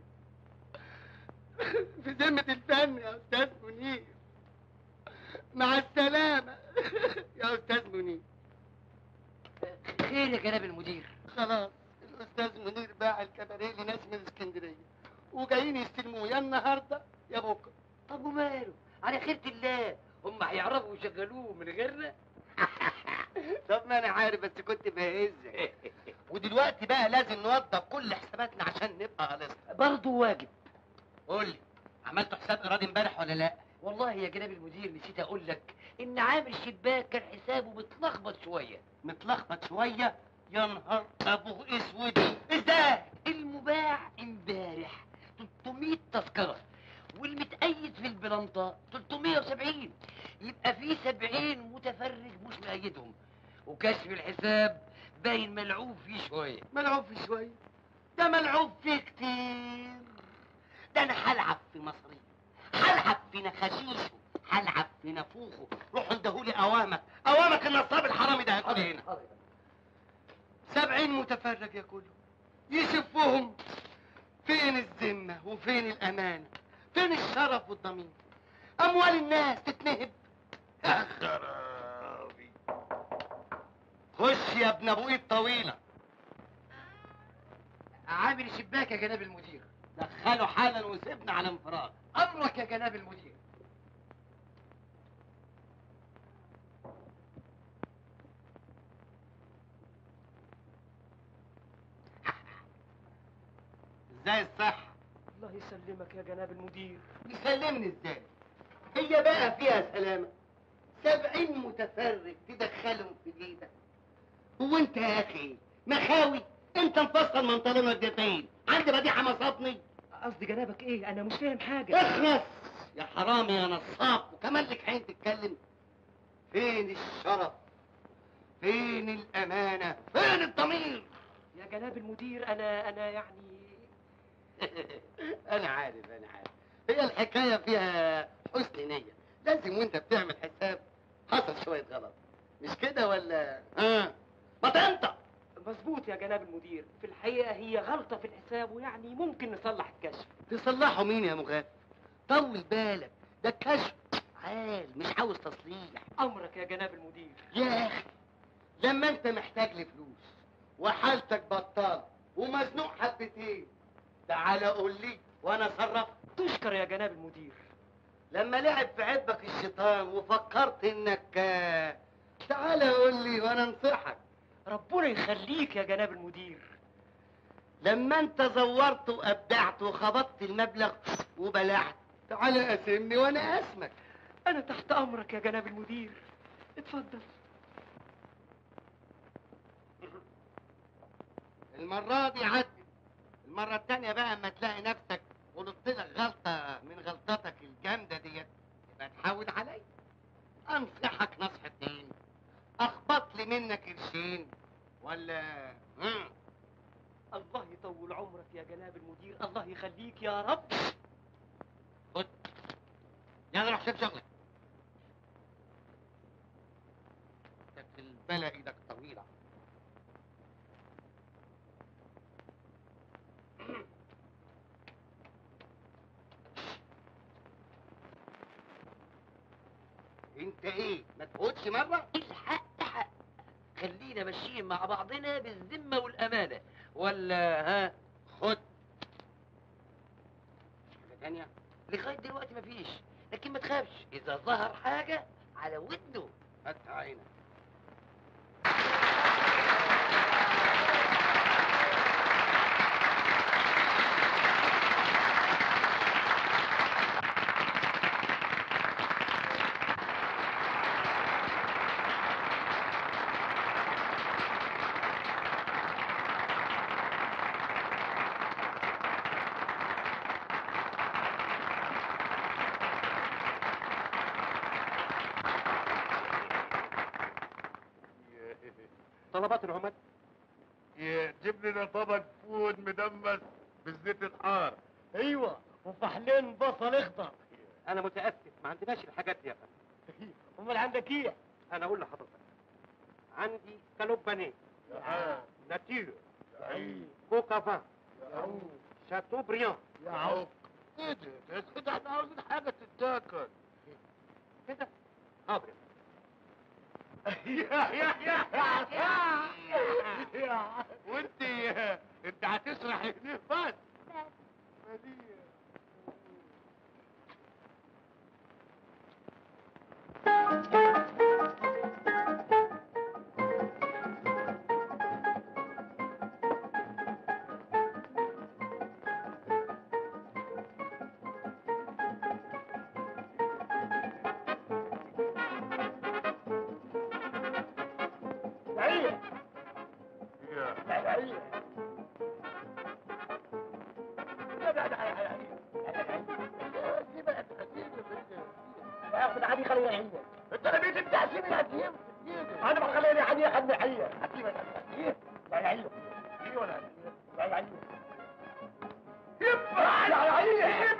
Speaker 8: في ذمة الفن يا استاذ منير مع السلامة يا استاذ منير
Speaker 7: خير يا جناب المدير
Speaker 8: خلاص الاستاذ منير باع الكباريه لناس من اسكندريه وجايين يستلموه يا النهارده يا بكره
Speaker 7: طب وماله على خيرة الله هم هيعرفوا يشغلوه من غيرنا
Speaker 8: طب ما انا عارف بس كنت بهزك ودلوقتي بقى لازم نوضب كل حساباتنا عشان نبقى خلصنا
Speaker 7: برضه واجب
Speaker 8: قول لي عملتوا حساب ايراد امبارح ولا لا
Speaker 7: والله يا جناب المدير نسيت اقول لك ان عامل شباك كان حسابه متلخبط شويه
Speaker 8: متلخبط شويه يا نهار ابو اسود ازاي
Speaker 7: المباع امبارح 300 تذكره والمتأيد في البلنطة 370 يبقى في 70 متفرج مش مأيدهم وكشف الحساب باين ملعوب فيه شويه
Speaker 8: ملعوب فيه شويه ده ملعوب فيه كتير ده انا هلعب في مصري هلعب في نخاشيشه هلعب في نافوخه روح اندهولي اوامك اوامك النصاب الحرامي ده هيقعد هنا سبعين متفرج يا كله يشوفوهم فين الذمة وفين الأمانة فين الشرف والضمير أموال الناس تتنهب يا خرابي خش يا ابن أبو إيد طويلة
Speaker 7: عامل شباك يا جناب المدير
Speaker 8: دخله حالا وسيبنا على انفراد
Speaker 7: امرك يا جناب المدير
Speaker 8: ازاي الصح
Speaker 2: الله يسلمك يا جناب المدير
Speaker 8: يسلمني ازاي هي بقى فيها سلامة سبعين متفرج تدخلهم في جيبك هو انت يا اخي مخاوي انت مفصل منطلون وديتين عندي بديعة مصابني
Speaker 2: قصدي جنابك ايه انا مش فاهم حاجه
Speaker 8: اخلص يا حرامي يا نصاب وكمان لك عين تتكلم فين الشرف فين الامانة فين الضمير
Speaker 2: يا جناب المدير انا انا يعني
Speaker 8: انا عارف انا عارف هي الحكايه فيها حسن نيه لازم وانت بتعمل حساب حصل شويه غلط مش كده ولا ها ما تنطق
Speaker 2: مظبوط يا جناب المدير في الحقيقه هي غلطه في الحساب ويعني ممكن نصلح الكشف
Speaker 8: تصلحوا مين يا مغاد طول بالك ده الكشف عال مش عاوز تصليح
Speaker 2: امرك يا جناب المدير
Speaker 8: يا اخي لما انت محتاج لفلوس وحالتك بطال ومزنوق حبتين تعالى قول لي وانا اتصرف
Speaker 2: تشكر يا جناب المدير
Speaker 8: لما لعب في عبك الشيطان وفكرت انك آه، تعالى قول لي وانا انصحك
Speaker 2: ربنا يخليك يا جناب المدير
Speaker 8: لما انت زورت وابدعت وخبطت المبلغ وبلعت تعالى قاسمني وانا اسمك
Speaker 2: انا تحت امرك يا جناب المدير اتفضل
Speaker 8: المرة دي عدت المرة التانية بقى اما تلاقي نفسك غلطت لك غلطة من غلطتك الجامدة ديت يبقى تحاول عليا انصحك نصحتين اخبط لي منك قرشين ولا مم.
Speaker 2: الله يطول عمرك يا جناب المدير الله يخليك يا رب
Speaker 8: خد يلا روح شوف شغلك انت في البلا ايدك طويلة انت قلت ايه ما تفوتش مره
Speaker 7: الحق حق خلينا ماشيين مع بعضنا بالذمة والأمانة ولا ها
Speaker 8: خد حاجه تانية
Speaker 7: لغاية دلوقتي مفيش لكن ما تخافش إذا ظهر حاجة على ودنه
Speaker 8: فتح عينك
Speaker 6: طلبات العمال
Speaker 1: جيب لنا طبق فول مدمس بالزيت الحار
Speaker 3: ايوه وفحلين بصل اخضر
Speaker 6: انا متاسف ما عندناش الحاجات دي يا فندم
Speaker 3: امال عندك ايه
Speaker 6: انا اقول لحضرتك عندي كالوب بانيه
Speaker 1: يا
Speaker 6: ناتير
Speaker 1: عيب
Speaker 6: كوكا فان
Speaker 1: يا عوق
Speaker 6: شاتو بريان
Speaker 1: يا عوق ايه ده يا كده احنا عاوزين حاجه تتاكل
Speaker 6: كده حاضر
Speaker 1: يا يا يا يا وانت انت هتسرح هنا بس بديع.
Speaker 3: عيه
Speaker 1: يا
Speaker 3: لا عيه هاخد عادي خلينا عيه انت لما بيجي التحسين الهديم انا ما خليني عادي خليني عيه حكيم لا عيه ايه ولا لا عيه يبقى لا عيه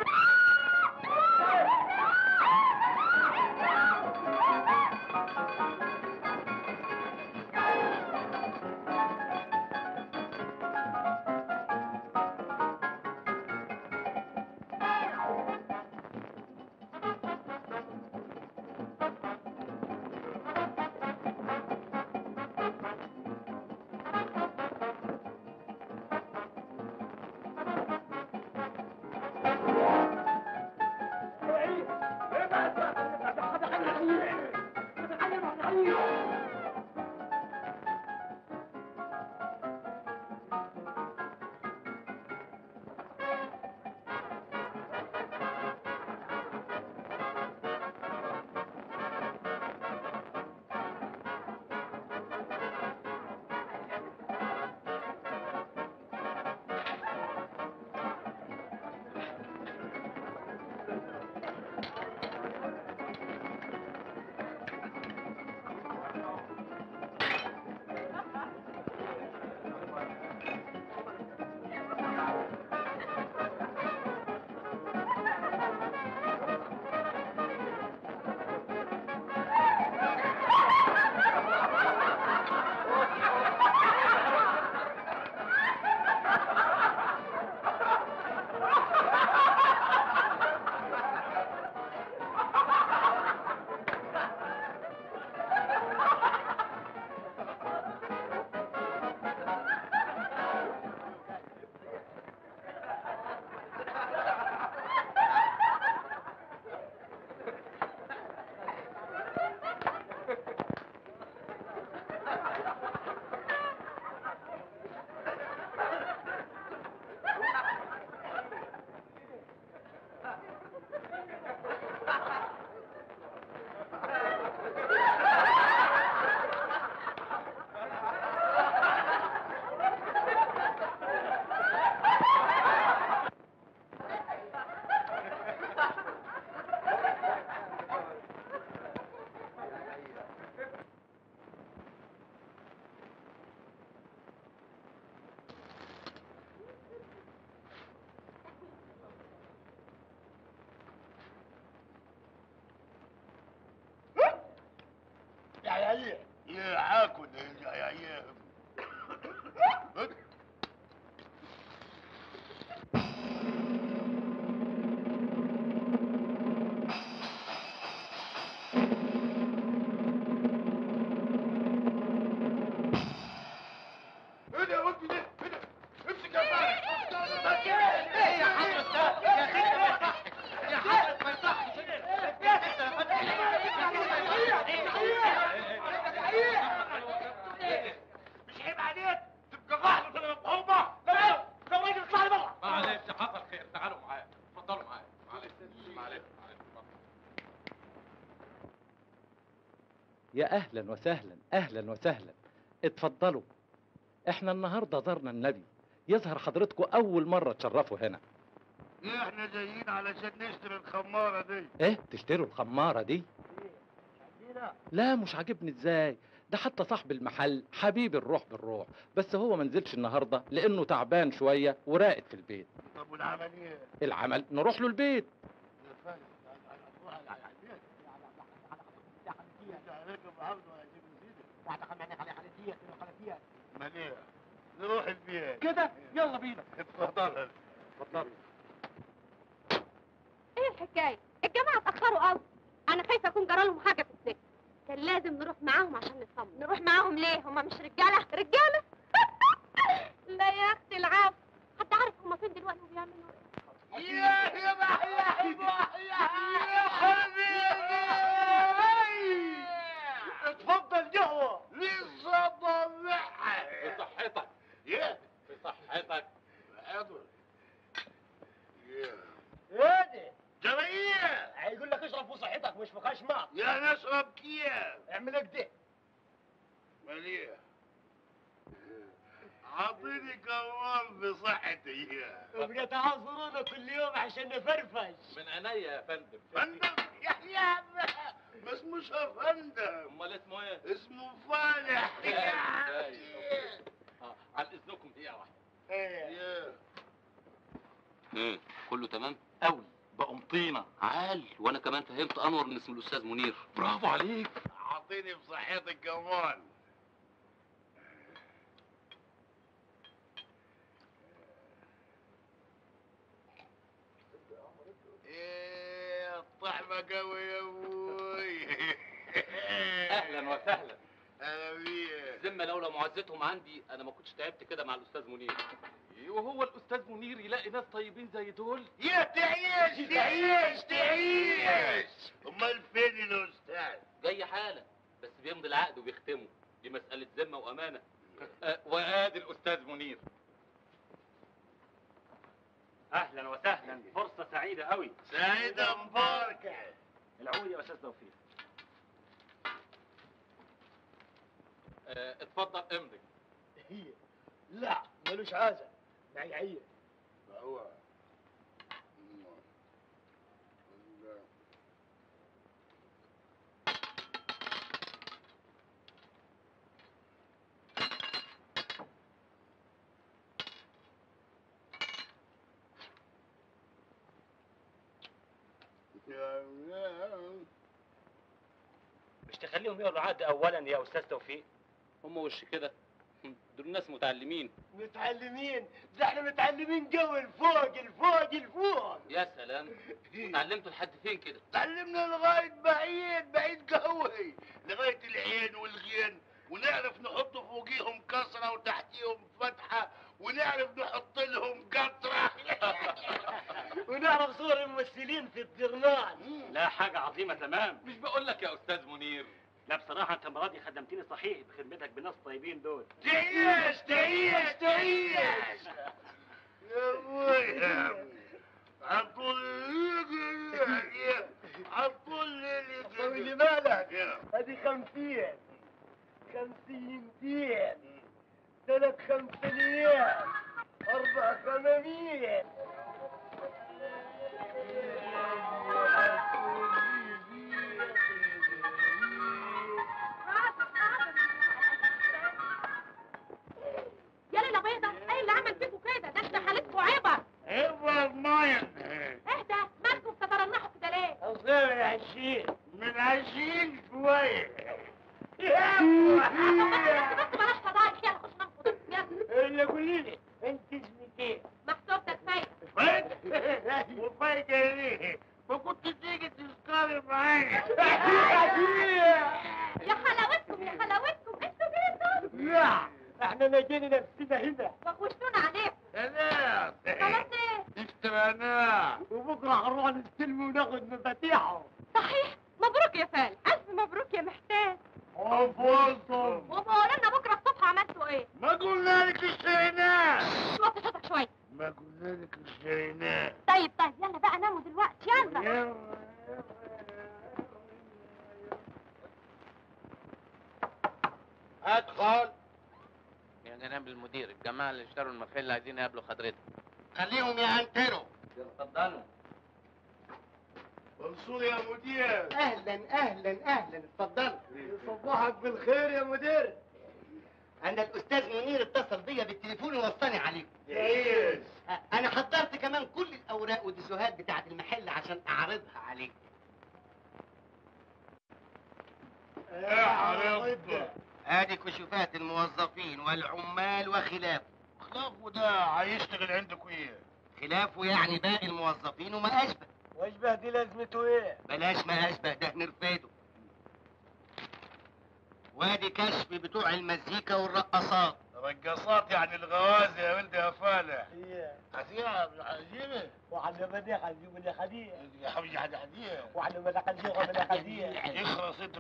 Speaker 3: يا عيه
Speaker 1: يا عاكل يا يا يا
Speaker 9: اهلا وسهلا اهلا وسهلا اتفضلوا احنا النهارده زرنا النبي يظهر حضرتكم اول مره تشرفوا هنا
Speaker 1: احنا جايين علشان نشتري الخمارة دي
Speaker 9: ايه تشتروا الخماره دي لا مش عاجبني ازاي ده حتى صاحب المحل حبيب الروح بالروح بس هو منزلش النهارده لانه تعبان شويه وراقد في البيت
Speaker 1: طب والعملية
Speaker 9: العمل نروح له البيت
Speaker 1: مليح نروح البيت
Speaker 3: كده يلا بينا
Speaker 1: اتفضل اتفضل
Speaker 4: ايه الحكايه الجماعه اتاخروا قوي انا خايفه اكون جرى لهم حاجه في السكه كان لازم نروح معاهم عشان نطمن نروح معاهم ليه هما مش رجاله رجاله لا يا اختي العفو حد عارف هما فين دلوقتي وبيعملوا ايه
Speaker 1: يا يا بحيا يا حبيبي
Speaker 3: اتفضل قهوه
Speaker 1: لسه طلعها
Speaker 9: بصحتك
Speaker 1: يا
Speaker 9: بصحتك
Speaker 1: حاضر يا
Speaker 3: هادي
Speaker 1: جميع
Speaker 3: هيقول لك اشرب في صحتك مش في خشمك
Speaker 1: يا نشرب كيف
Speaker 3: اعمل كده
Speaker 1: مليح عطيني كمان بصحتي يا
Speaker 3: وبنتعاصرونا كل يوم عشان نفرفش
Speaker 9: من عينيا يا فندم
Speaker 1: فندم يا يا ما اسموش فندم
Speaker 9: امال اسمه ايه
Speaker 1: اسمه فالح
Speaker 9: باين، اه عن اذنكم دقيقه واحده
Speaker 1: يا
Speaker 10: ايه كله تمام قوي بقوا طينه عال وانا كمان فهمت انور ان اسمه الاستاذ منير برافو عليك
Speaker 1: عطيني بصحتك كمان ايه الطعمة قوي يا ابوي
Speaker 10: اهلا وسهلا
Speaker 1: اهلا بيك
Speaker 10: ذمه لولا معزتهم عندي انا ما كنتش تعبت كده مع الاستاذ منير
Speaker 9: وهو الاستاذ منير يلاقي ناس طيبين زي دول
Speaker 1: يا تعيش تعيش تعيش امال فين الاستاذ
Speaker 10: جاي حالا بس بيمضي العقد وبيختمه دي مساله ذمه وامانه آه، وادي الاستاذ منير
Speaker 2: اهلا وسهلا فرصه سعيده قوي
Speaker 1: سعيدة مباركة
Speaker 2: العود يا استاذ توفيق
Speaker 10: آه، اتفضل امضي
Speaker 3: هي لا ملوش عازة معي عيه
Speaker 1: هو
Speaker 2: مش تخليهم يقروا عقد اولا يا استاذ توفيق
Speaker 10: هم وش كده دول ناس متعلمين
Speaker 3: متعلمين ده احنا متعلمين جو الفوق الفوق الفوق
Speaker 10: يا سلام اتعلمتوا لحد فين كده
Speaker 1: تعلمنا لغاية بعيد بعيد قوي لغاية العين والغين ونعرف نحط فوقيهم كسرة وتحتيهم فتحة ونعرف نحط لهم قطرة
Speaker 3: ونعرف صور الممثلين في الجرنان
Speaker 2: لا حاجه عظيمه تمام
Speaker 10: مش بقول لك يا استاذ منير
Speaker 2: لا بصراحه انت المره دي خدمتني صحيح بخدمتك بناس طيبين دول
Speaker 1: تعيش تعيش تعيش يا ابويا عطول عطول
Speaker 3: واللي مالك
Speaker 1: يا
Speaker 3: هذه خمسين خمسين دين ثلاث خمسينيات أربع خماميات
Speaker 4: يا ليلى بيضة ايه اللي عمل فيكوا كده ده انت حالتكوا عبر
Speaker 1: عبر مايا
Speaker 4: اهدى مالكوا بتترنحوا كده ليه
Speaker 3: أصغر يا عشير
Speaker 1: من عشرين شوية
Speaker 3: يا
Speaker 4: بس بس بلاش فضايح يلا خش ننفض يلا
Speaker 3: اللي قولي لي انت اسمك ايه؟
Speaker 4: محسوبتك فايت
Speaker 1: فايت وفايدة ليه ما كنت تيجي تشتغل معايا
Speaker 4: يا حلاوتكم يا حلاوتكم انتوا جيتوا
Speaker 3: لا احنا نجينا نفسنا هنا
Speaker 4: وخشتونا عليكم
Speaker 1: خلاص
Speaker 4: خلاص ايه
Speaker 1: اشتريناه
Speaker 3: وبكره هنروح نستلم وناخد مفاتيحه
Speaker 4: صحيح مبروك يا فال الف مبروك يا محتاج
Speaker 1: وفوزكم
Speaker 4: وبقول لنا بكره الصبح عملتوا ايه
Speaker 1: ما قلنا لك اشتريناه
Speaker 4: وطي صوتك شويه
Speaker 1: ما قلنا لك اشتريناه
Speaker 4: طيب طيب يلا بقى ناموا دلوقتي يلا
Speaker 1: يلا
Speaker 8: ادخل
Speaker 11: يا جناب المدير الجماعة اللي اشتروا المخل عايزين يقابلوا حضرتك
Speaker 8: خليهم يعنتروا
Speaker 11: اتفضلوا
Speaker 1: منصور يا مدير
Speaker 8: اهلا اهلا اهلا اتفضل
Speaker 3: صباحك بالخير يا مدير
Speaker 8: انا الاستاذ منير اتصل بيا بالتليفون ووصاني عليكم
Speaker 1: يعيش
Speaker 8: انا حضرت كمان كل الاوراق والديسوهات بتاعت المحل عشان اعرضها عليك
Speaker 1: يا حريم
Speaker 8: ادي كشوفات الموظفين والعمال وخلافه
Speaker 1: خلافه ده هيشتغل عندك ايه
Speaker 8: خلافه يعني باقي الموظفين وما اشبه
Speaker 3: واشبه دي لازمته ايه
Speaker 8: بلاش ما اشبه ده نرفده وادي كشف بتوع المزيكا والرقصات
Speaker 1: رقصات يعني الغوازي يا ولد يا فالح
Speaker 3: هي
Speaker 1: عزيزة عزيزة
Speaker 3: وعلى بديخ عزيز من خديه
Speaker 1: يا حبيبي حد حديه
Speaker 3: وعلى ملك الجيغة من خديه
Speaker 1: يخرس انت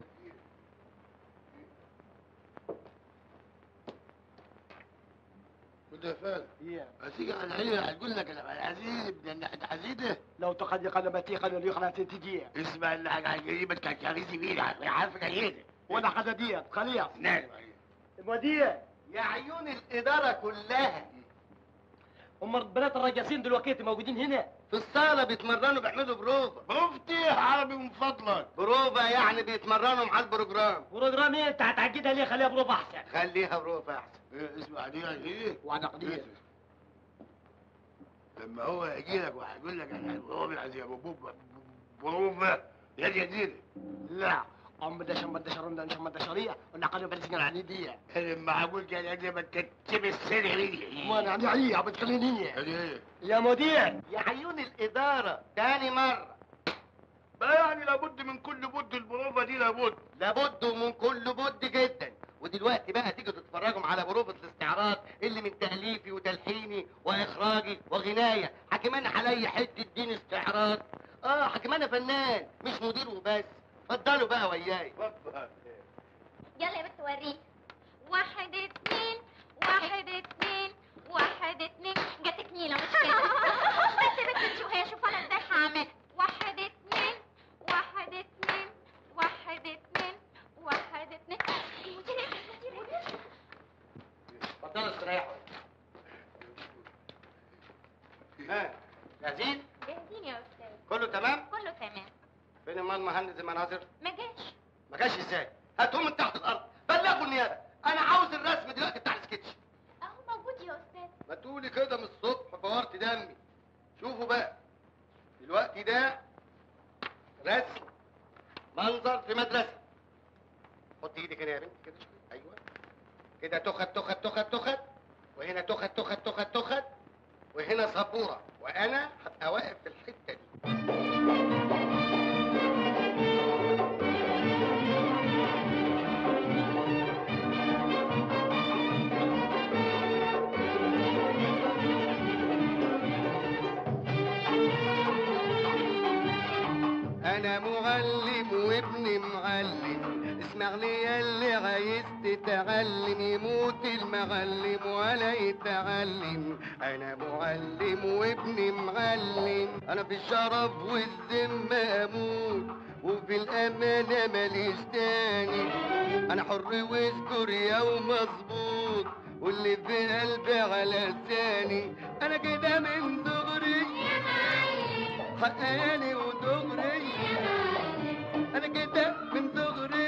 Speaker 1: ولد يا فالح
Speaker 3: هي
Speaker 1: هتيجي على العيلة هتقول لك انا عزيز ابن عزيزة
Speaker 3: لو تقد قلبتي قد يخلى تتجيه
Speaker 1: اسمع اللي هجيبك كاكاريزي بيه عارفك عيلة
Speaker 3: وانا قد خليص
Speaker 1: نعم
Speaker 3: المدير
Speaker 8: يا عيون الاداره كلها
Speaker 2: هم البنات الرقاصين دلوقتي موجودين هنا
Speaker 8: في الصاله بيتمرنوا بيعملوا بروفا
Speaker 1: بفتي عربي من فضلك
Speaker 8: بروفا يعني بيتمرنوا مع البروجرام
Speaker 2: بروجرام ايه انت هتعقدها ليه خليها بروف احسن
Speaker 8: خليها بروفا احسن
Speaker 1: إيه، اسمع دي ايه
Speaker 3: وانا قديه
Speaker 1: لما هو يجي لك وهيقول لك انا هو بالعزيز ابو بوب بروفا يا جديد
Speaker 3: لا ام دشم دشرون دشم شم دشريه وانا قلب السجن على دي
Speaker 1: لما هقول كان يجب تكتب السنة دي
Speaker 3: وانا عندي عليا بتخليني
Speaker 1: ايه
Speaker 3: يا مدير
Speaker 8: يا عيون الاداره تاني مره
Speaker 1: بقى يعني لابد من كل بد البروفا دي لابد
Speaker 8: لابد من كل بد جدا ودلوقتي بقى تيجوا تتفرجوا على بروفة الاستعراض اللي من تأليفي وتلحيني وإخراجي وغناية حكمان عليا حتة دين استعراض اه حكمان فنان مش مدير وبس اتفضلوا بقى وياي
Speaker 4: يلا يا بنت وريني واحد اتنين واحد اتنين واحد اتنين جاتك نيلة مش كده بس يا بنت شوف هي شوف انا ازاي هعمل واحد اتنين واحد اتنين واحد اتنين واحد اتنين المدير يا المدير يا
Speaker 8: اتفضلوا استريحوا ها جاهزين
Speaker 4: جاهزين يا استاذ
Speaker 8: كله تمام
Speaker 4: كله تمام
Speaker 8: فين امال مهندس المناظر
Speaker 4: ما جاش
Speaker 8: ما جاش ازاي هاتهم من تحت الارض بلغوا النيابه انا عاوز الرسم دلوقتي بتاع السكتش
Speaker 4: اهو موجود يا استاذ
Speaker 8: ما تقولي كده من الصبح فورت دمي شوفوا بقى دلوقتي ده رسم منظر في مدرسة حط ايدك هنا يا بنت كده شوية ايوه كده تخت تخت تخت تخت وهنا تخت تخت تخت تخت وهنا سبورة وانا هبقى واقف في الحتة دي انا معلم وابني معلم اسمع لي يا اللي عايز تتعلم يموت المعلم ولا يتعلم انا معلم وابني معلم انا في الشرف والذمة اموت وفي الامانة ماليش تاني انا حر واذكر يوم مظبوط واللي في قلبي على لساني انا كده من دغري حقاني ودغري انا كده من دغري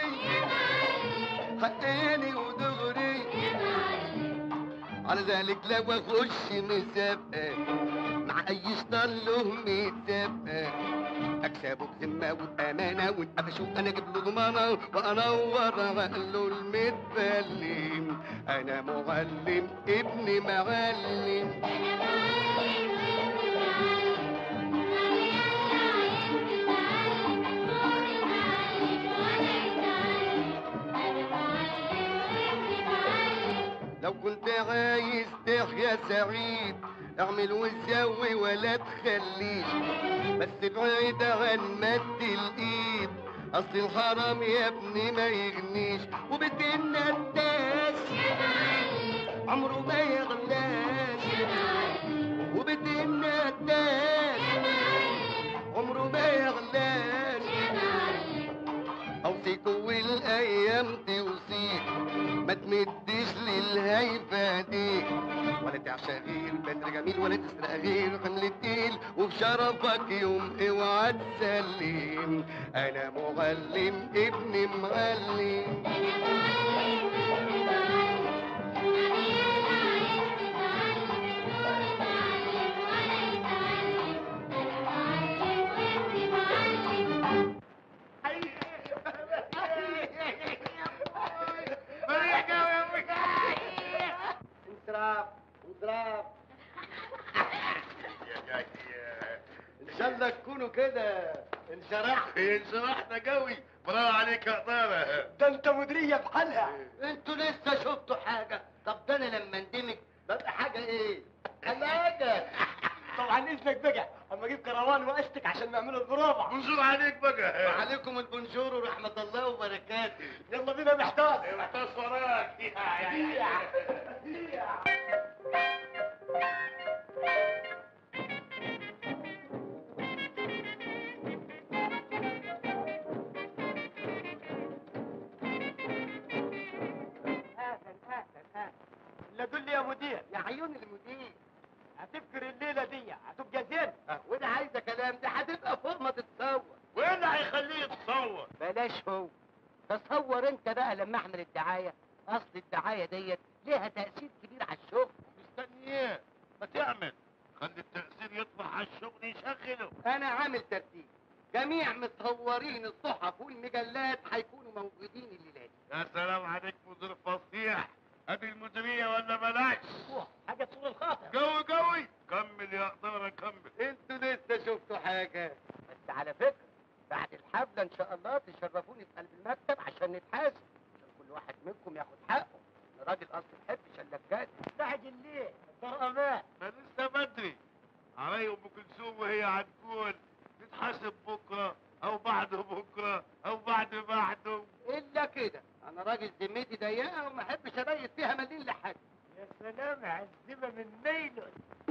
Speaker 8: حقاني ودغري على ذلك لو اخش مسابقة مع اي شطان له متسابقة اكسبه بذمة وبامانة واتقفش وانا اجيب له ضمانة وانور عقله المتبلم انا معلم ابني معلم لو كنت عايز تحيا سعيد اعمل وسوي ولا تخليش بس بعيد عن مد الايد اصل الحرام يا ابني ما يغنيش وبدنا الناس عمره ما يغلاش وبدنا الناس عمره ما يغلاش اوصيكوا والايام توصيك ما تمدش للهيفة دي ولا تعشى غير بدر جميل ولا تسرق غير حمل الديل وبشرفك يوم اوعى تسلم انا معلم ابن معلم انصراف انصراف ان شاء الله تكونوا كده انشرحت
Speaker 1: انشرحنا قوي برافو عليك يا قدارة
Speaker 3: ده انت مديريه بحالها
Speaker 8: انتوا لسه شفتوا حاجه طب ده انا لما اندمج ببقى حاجه ايه حاجه
Speaker 3: طبعا اذنك بقى اما اجيب كروان واستك عشان نعملوا البروفه
Speaker 1: بنزور عليك بقى
Speaker 8: وعليكم البونجور ورحمه الله وبركاته
Speaker 3: يلا بينا محتاج
Speaker 1: محتاج وراك
Speaker 3: اهلا اهلا اهلا لا دول لي يا مدير
Speaker 8: يا عيون المدير
Speaker 3: هتفكر الليله دي هتبقى زين
Speaker 8: اه، وده عايزه كلام ده هتبقى فورمه تتصور
Speaker 1: وين اللي هيخليه يتصور
Speaker 8: بلاش هو تصور انت بقى لما اعمل الدعايه اصل الدعايه ديت ليها تاثير كبير على الشغل
Speaker 1: مستني ايه ما تعمل خلي التأثير يطلع على الشغل يشغله
Speaker 8: انا عامل ترتيب جميع مصورين الصحف والمجلات هيكونوا موجودين الليله دي
Speaker 1: يا سلام عليك مدير فصيح ادي المديرية ولا بلاش
Speaker 3: حاجه طول الخاطر
Speaker 1: قوي قوي كمل يا قدارة كمل
Speaker 8: انتوا لسه شفتوا حاجه بس على فكره بعد الحفله ان شاء الله تشرفوني في قلب المكتب عشان نتحاسب عشان كل واحد منكم ياخد حقه انا راجل اصل بحب شلكات
Speaker 3: استعجل ليه الدار امان
Speaker 1: ما لسه بدري علي ام كلثوم وهي هتقول نتحاسب بكره او بعد بكره او بعد بعده
Speaker 8: الا كده انا راجل ذمتي ضيقه وما احبش ابيت فيها مليل لحد
Speaker 3: يا سلام عزمه من نيله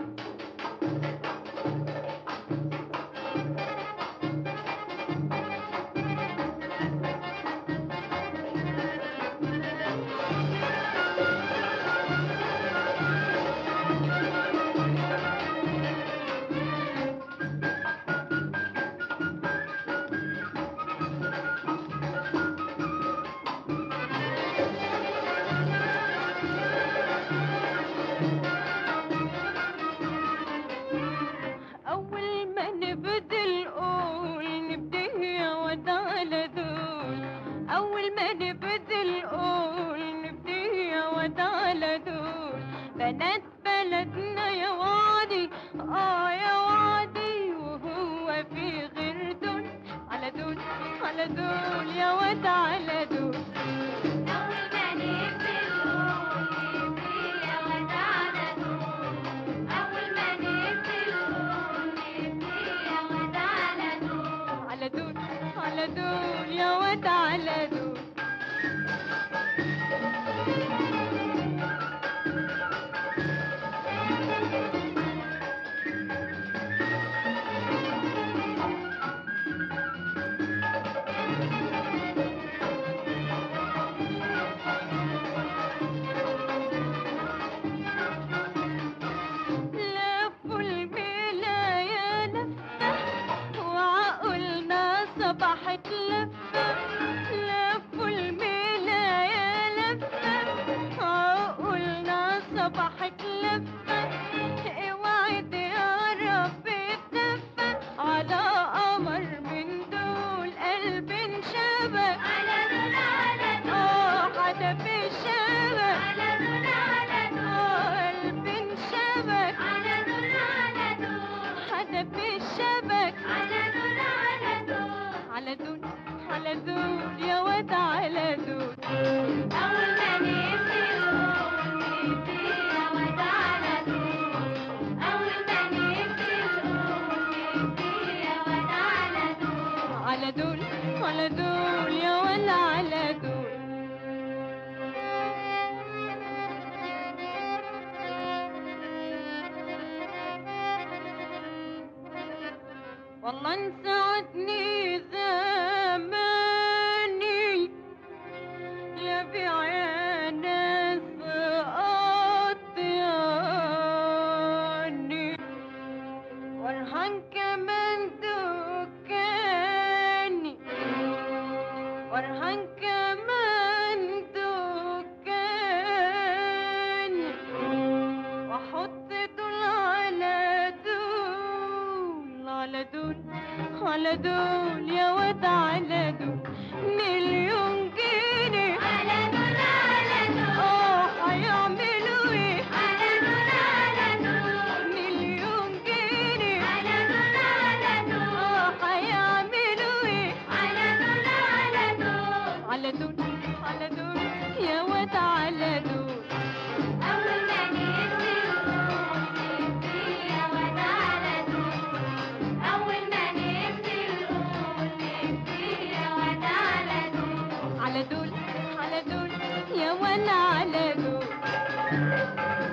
Speaker 5: أول ما نبدل قول نبدي يا ود على دول أول ما نبدل قول نبدي يا ود على دول بنات بلدنا يا وادي آه يا وادي وهو في غير دول على دول على دول يا ود على دول أول ما نبدل قول نبدي يا ود على دول أول ما نبدل على دول على دول يا واد على دول لفوا الملاية لفة وعقولنا صبحت لفة لفوا الملاية لفة عقولنا صبحت لفة اوعد يا رب تدفى على قمر من دول قلب انشبك على دول على دول اه حدف الشبك على دول على دول قلب انشبك على دول على دول حدف الشبك على دول على دول على دول على دول يا واد على دول أول ما نبدي نبدي يا واد على دول أول ما نبدي نبدي يا واد على دول على دول على دول يا واد على دول والله انسعدني زماني يا بعيانا على دول يا واد على دول مليون جنيه على دول على دول اه هيعملوا ايه على دول على دول مليون جنيه على دول على دول اه هيعملوا ايه على دول على دول على دول على دول يا واد على دول أول ما ننزل يا واد على دول أول ما ننزل يا واد على دول على دول على دول يا واد على دول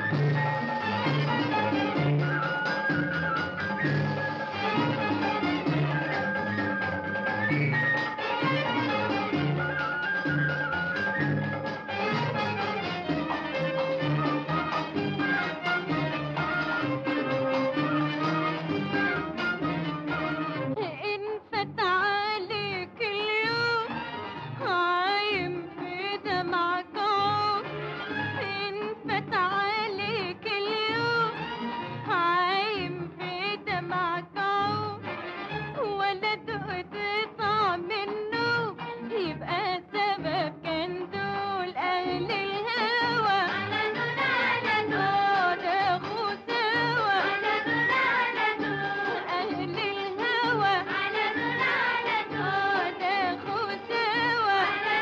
Speaker 5: انفت عليك اليوم عايم في دمعك عود انفت عليك اليوم عايم في دمعك عود ولا دقت طعم النوم يبقى السبب كان دول اهل الهوى على دول على دول داخوا سوا على دول على دول اهل الهوى على دول على دول داخوا سوا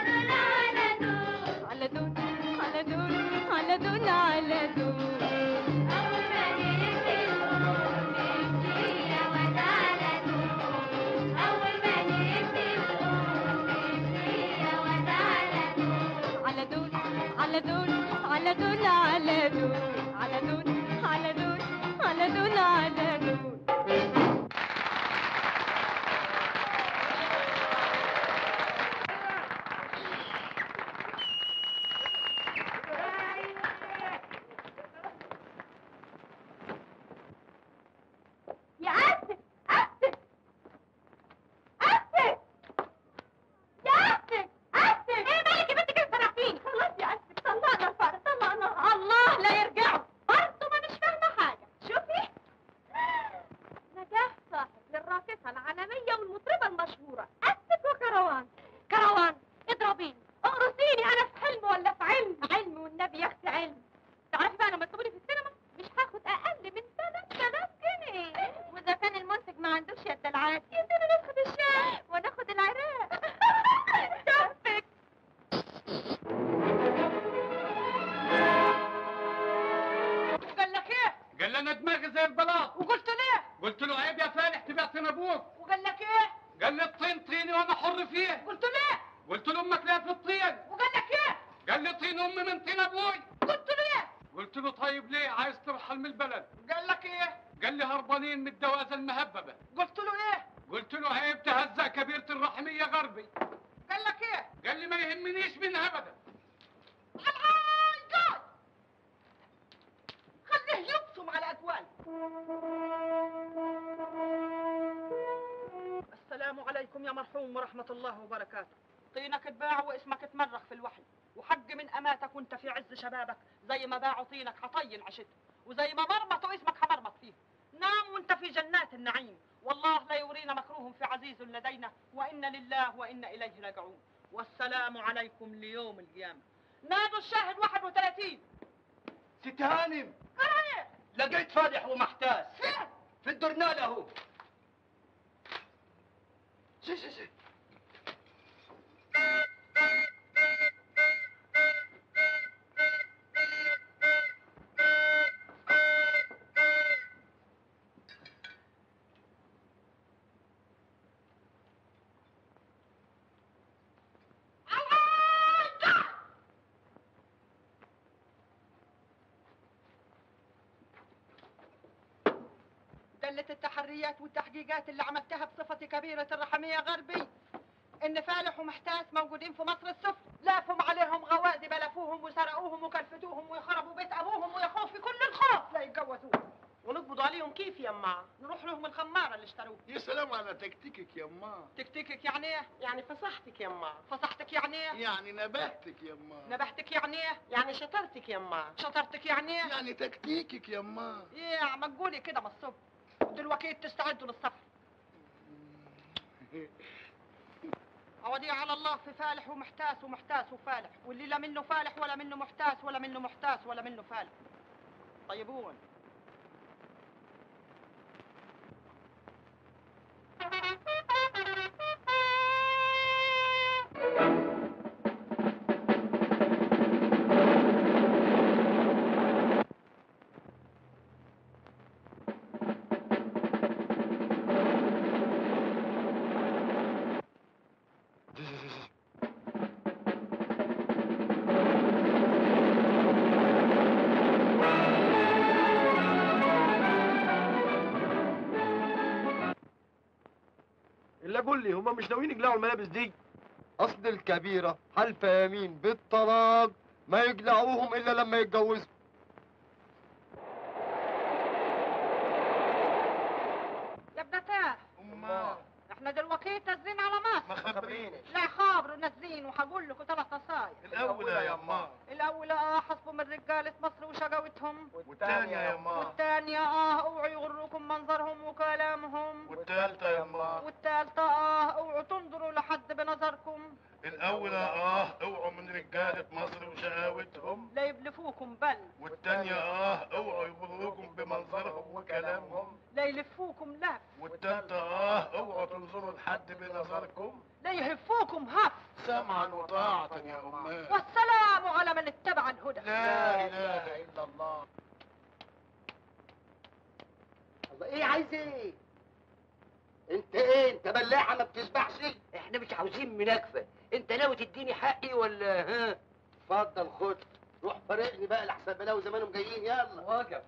Speaker 5: على دول على دول على دول على دول على دول أول ما ننزل يا واد على دول أول ما ننزل يا واد على دول على دول على دول على دول على دول على دول على دول على دول على دول يا أسف أسف أسف يا أسف أسف إيه مالك يا بنتي كده فرحتيني خلاص يا أسف طلعنا الفار طلعنا الله لا يرجعوا برضه ما مش فاهمة حاجة شوفي نجاح صاحب للراقصة العالمية والمطربة المشهورة أسف وكروان كروان اضربيني اقرصيني أنا في حلم ولا في علم علم والنبي يا أختي علم تعرفي بقى لما تطلبوني في السينما مش هاخد أقل من 3000 جنيه وإذا كان المنتج ما عندوش يد العاد يدينا ناخد الشام وناخد العراق شفك
Speaker 6: قال لك ايه؟ قال لي انا دماغي زي البلاط
Speaker 5: وقلت ليه؟
Speaker 6: قلت له عيب يا فالح تبيع طين ابوك
Speaker 5: وقال لك ايه؟
Speaker 6: قال لي الطين طيني وانا حر فيه
Speaker 5: قلت ليه؟
Speaker 6: قلت له امك لا في الطين
Speaker 5: وقال لك ايه؟
Speaker 6: قال لي طين امي من طين ابوي
Speaker 5: قلت ليه؟
Speaker 6: قلت له طيب ليه عايز ترحل من البلد
Speaker 5: قال لك ايه؟
Speaker 6: قال لي هربانين من الدوازه المهببه
Speaker 5: قلت له ايه؟
Speaker 6: قلت له عيب تهزأ كبيرة الرحمية غربي
Speaker 5: قال لك ايه؟
Speaker 6: قال لي ما يهمنيش منها ابدا
Speaker 5: العايقات خليه يبصم على اجوال السلام عليكم يا مرحوم ورحمة الله وبركاته طينك اتباع واسمك اتمرخ في الوحل وحق من اماتك وانت في عز شبابك زي ما باعوا طينك حطين عشت وزي ما مرمطوا اسمك حمرمط فيه نام وانت في جنات النعيم والله لا يورينا مكروه في عزيز لدينا وإن لله وإنا إليه راجعون والسلام عليكم ليوم القيامة نادوا الشاهد 31
Speaker 3: ست هانم
Speaker 5: ايه
Speaker 3: لقيت فالح ومحتاس
Speaker 5: فين
Speaker 3: في الدرنال اهو سي سي سي
Speaker 5: دلت التحريات والتحقيقات اللي عملتها بصفتي كبيرة الرحمية غربي إن فالح ومحتاس موجودين في مصر السفلى لافهم عليهم غوازي لفوهم وسرقوهم وكلفتوهم ويخربوا بيت أبوهم ويخوف في كل الخوف لا يتجوزوهم ونقبضوا عليهم كيف يا أما نروح لهم الخمارة اللي اشتروها
Speaker 1: يا سلام على تكتيكك يا ما
Speaker 5: تكتيكك يعني ايه؟ يعني فصحتك يا أما فصحتك يعني ايه؟
Speaker 1: يعني نبهتك يا ما
Speaker 5: نبهتك يعني ايه؟ يعني شطرتك يا أما شطرتك يعني ايه؟
Speaker 1: يعني تكتيكك يا ما
Speaker 5: ايه عم تقولي كده من الصبح دلوقتي تستعدوا للسفر
Speaker 12: أوديع على الله في فالح ومحتاس ومحتاس وفالح واللي لا منه فالح ولا منه محتاس ولا منه محتاس ولا منه فالح طيبون
Speaker 3: الا قول لي هم مش ناويين يقلعوا الملابس دي
Speaker 13: اصل الكبيرة حلف يمين بالطلاق ما يقلعوهم الا لما يتجوزوا
Speaker 12: يا ابنتاه
Speaker 1: أمال
Speaker 12: احنا دلوقتي نازلين على مصر
Speaker 1: ما خبريني
Speaker 12: لا خابروا نازلين وهقول لكم ثلاث نصايح
Speaker 1: الأولى يا أمال
Speaker 12: الأولى اه حسبوا من رجالة مصر وشقاوتهم
Speaker 1: والثانية يا أمال
Speaker 12: والثانية اه اوعوا يغركم منظرهم وكلامهم
Speaker 1: والثالثة يا أمال
Speaker 12: والثالثة اه اوعوا تنظروا لحد بنظركم
Speaker 1: الأولى آه اوعوا من رجالة مصر وشقاوتهم
Speaker 12: لا يبلفوكم بل
Speaker 1: والتانية آه اوعوا يغروكم بمنظرهم وكلامهم
Speaker 12: لا يلفوكم لف
Speaker 1: والتالتة آه اوعوا تنظروا لحد بنظركم
Speaker 12: لا يهفوكم هف
Speaker 1: سمعا وطاعة يا أمال
Speaker 12: والسلام على من اتبع الهدى
Speaker 1: لا إله إلا الله
Speaker 8: الله ايه عايز ايه انت ايه انت بلاحة ما بتسبحش
Speaker 7: احنا مش عاوزين مناكفة انت ناوي تديني حقي ولا ها
Speaker 8: اتفضل خد روح فارقني بقى لحسن بلاوي زمانهم جايين يلا
Speaker 7: واقف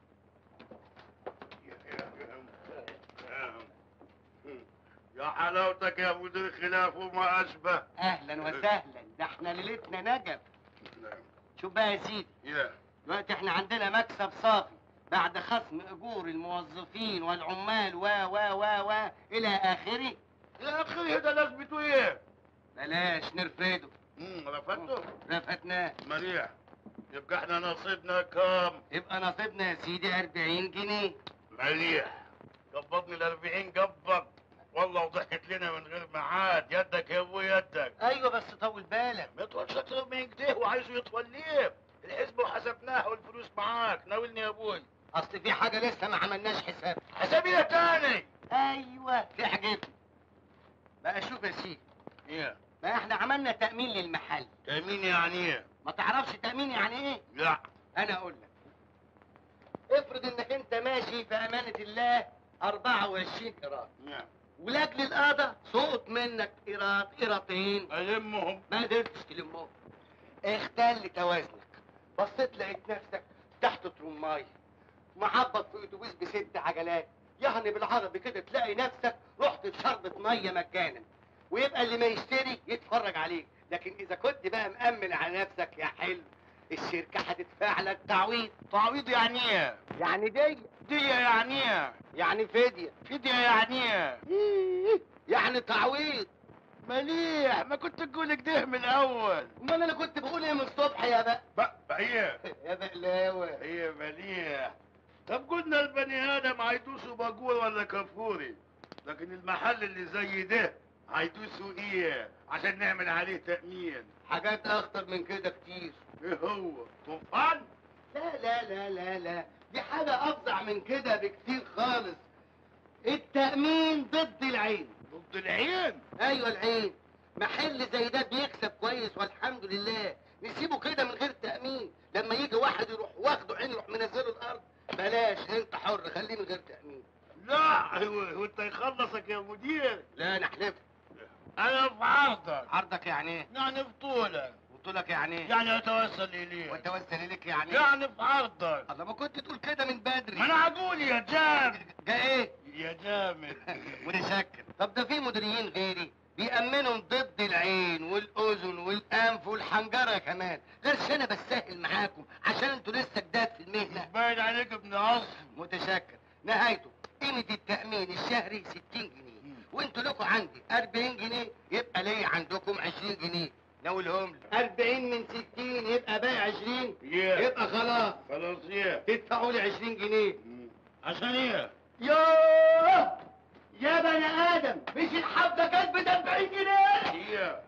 Speaker 1: يا حلاوتك يا مدير خلاف وما أشبه
Speaker 8: اهلا وسهلا ده احنا ليلتنا نجف شوف بقى يا سيدي
Speaker 1: يا
Speaker 8: دلوقتي احنا عندنا مكسب صافي بعد خصم اجور الموظفين والعمال و و و و الى اخره
Speaker 1: يا أخي ده لازمته إيه؟
Speaker 8: بلاش نرفده
Speaker 1: امم رفضته؟
Speaker 8: رفدناه
Speaker 1: مليح يبقى احنا نصيبنا كام؟
Speaker 8: يبقى نصيبنا يا سيدي 40 جنيه
Speaker 1: مليح قبضني ال 40 قبض والله وضحكت لنا من غير ميعاد يدك يا ابوي يدك
Speaker 8: ايوه بس طول بالك
Speaker 1: ما يطولش اكتر من كده وعايزه يطول ليه؟ الحسبة وحسبناها والفلوس معاك ناولني يا ابوي
Speaker 8: اصل في حاجه لسه ما عملناش حساب
Speaker 1: حسابية تاني
Speaker 8: ايوه في حاجتنا بقى شوف يا سيدي
Speaker 1: ايه
Speaker 8: ما احنا عملنا تامين للمحل
Speaker 1: تأمين يعني ايه؟
Speaker 8: ما تعرفش تامين يعني ايه
Speaker 1: لا
Speaker 8: انا اقول لك افرض انك انت ماشي في امانه الله 24 قيراط
Speaker 1: نعم
Speaker 8: ولاجل القضاء سقط منك قيراط قيراطين
Speaker 1: ألمهم
Speaker 8: ما قدرتش تلمهم اختل توازنك بصيت لقيت نفسك تحت ترماي محبط في اتوبيس بست عجلات يعني بالعربي كده تلاقي نفسك رحت بشربة مية مجانا ويبقى اللي ما يشتري يتفرج عليك لكن اذا كنت بقى مأمن على نفسك يا حلو الشركة هتدفع لك تعويض
Speaker 1: تعويض يعني ايه؟
Speaker 8: يعني دي
Speaker 1: دي يعني ايه؟
Speaker 8: يعني فدية
Speaker 1: فدية يعني ايه؟
Speaker 8: يعني تعويض
Speaker 1: مليح ما كنت تقول كده من الاول
Speaker 8: امال انا كنت بقول ايه من الصبح يا بقى
Speaker 1: بقى ايه
Speaker 8: يا بقلاوة
Speaker 1: ايه مليح طب قلنا البني ادم هيدوسوا باجور ولا كفوري لكن المحل اللي زي ده هيدوسوا ايه عشان نعمل عليه تأمين
Speaker 8: حاجات اخطر من كده كتير
Speaker 1: ايه هو طوفان
Speaker 8: لا لا لا لا لا دي حاجة أفظع من كده بكتير خالص التأمين ضد العين
Speaker 1: ضد العين
Speaker 8: أيوة العين محل زي ده بيكسب كويس والحمد لله نسيبه كده من غير تأمين لما يجي واحد يروح واخده عين يروح منزله الأرض بلاش أنت حر خليه من غير تأمين
Speaker 1: لا هو هو انت يخلصك يا مدير
Speaker 8: لا أنا حلفت
Speaker 1: انا في عرضك
Speaker 8: عرضك يعني إيه؟
Speaker 1: يعني في طولك
Speaker 8: قلت يعني إيه؟
Speaker 1: يعني اتوسل اليك
Speaker 8: وأتوسل إليك يعني إيه؟
Speaker 1: يعني في عرضك
Speaker 8: الله ما كنت تقول كده من بدري
Speaker 1: ما انا هقول يا جامد
Speaker 8: جا إيه؟
Speaker 1: يا جامد
Speaker 8: متشكر طب ده في مديرين غيري بيأمنوا ضد العين والأذن والأنف والحنجرة كمان غير انا بسهل معاكم عشان انتوا لسه جداد في المهنة
Speaker 1: باين عليك ابن اصل
Speaker 8: متشكر نهايته قيمة التأمين الشهري 60 جنيه وانتوا لكم عندي 40 جنيه يبقى ليا عندكم 20 جنيه نقولهم له 40 من 60 يبقى باقي 20
Speaker 1: Yeah.
Speaker 8: يبقى خلاص
Speaker 1: خلاص ايه
Speaker 8: تدفعوا لي 20 جنيه
Speaker 1: عشان ايه
Speaker 8: ياه يا بني ادم مش الحبه كانت ب 40 جنيه
Speaker 1: هي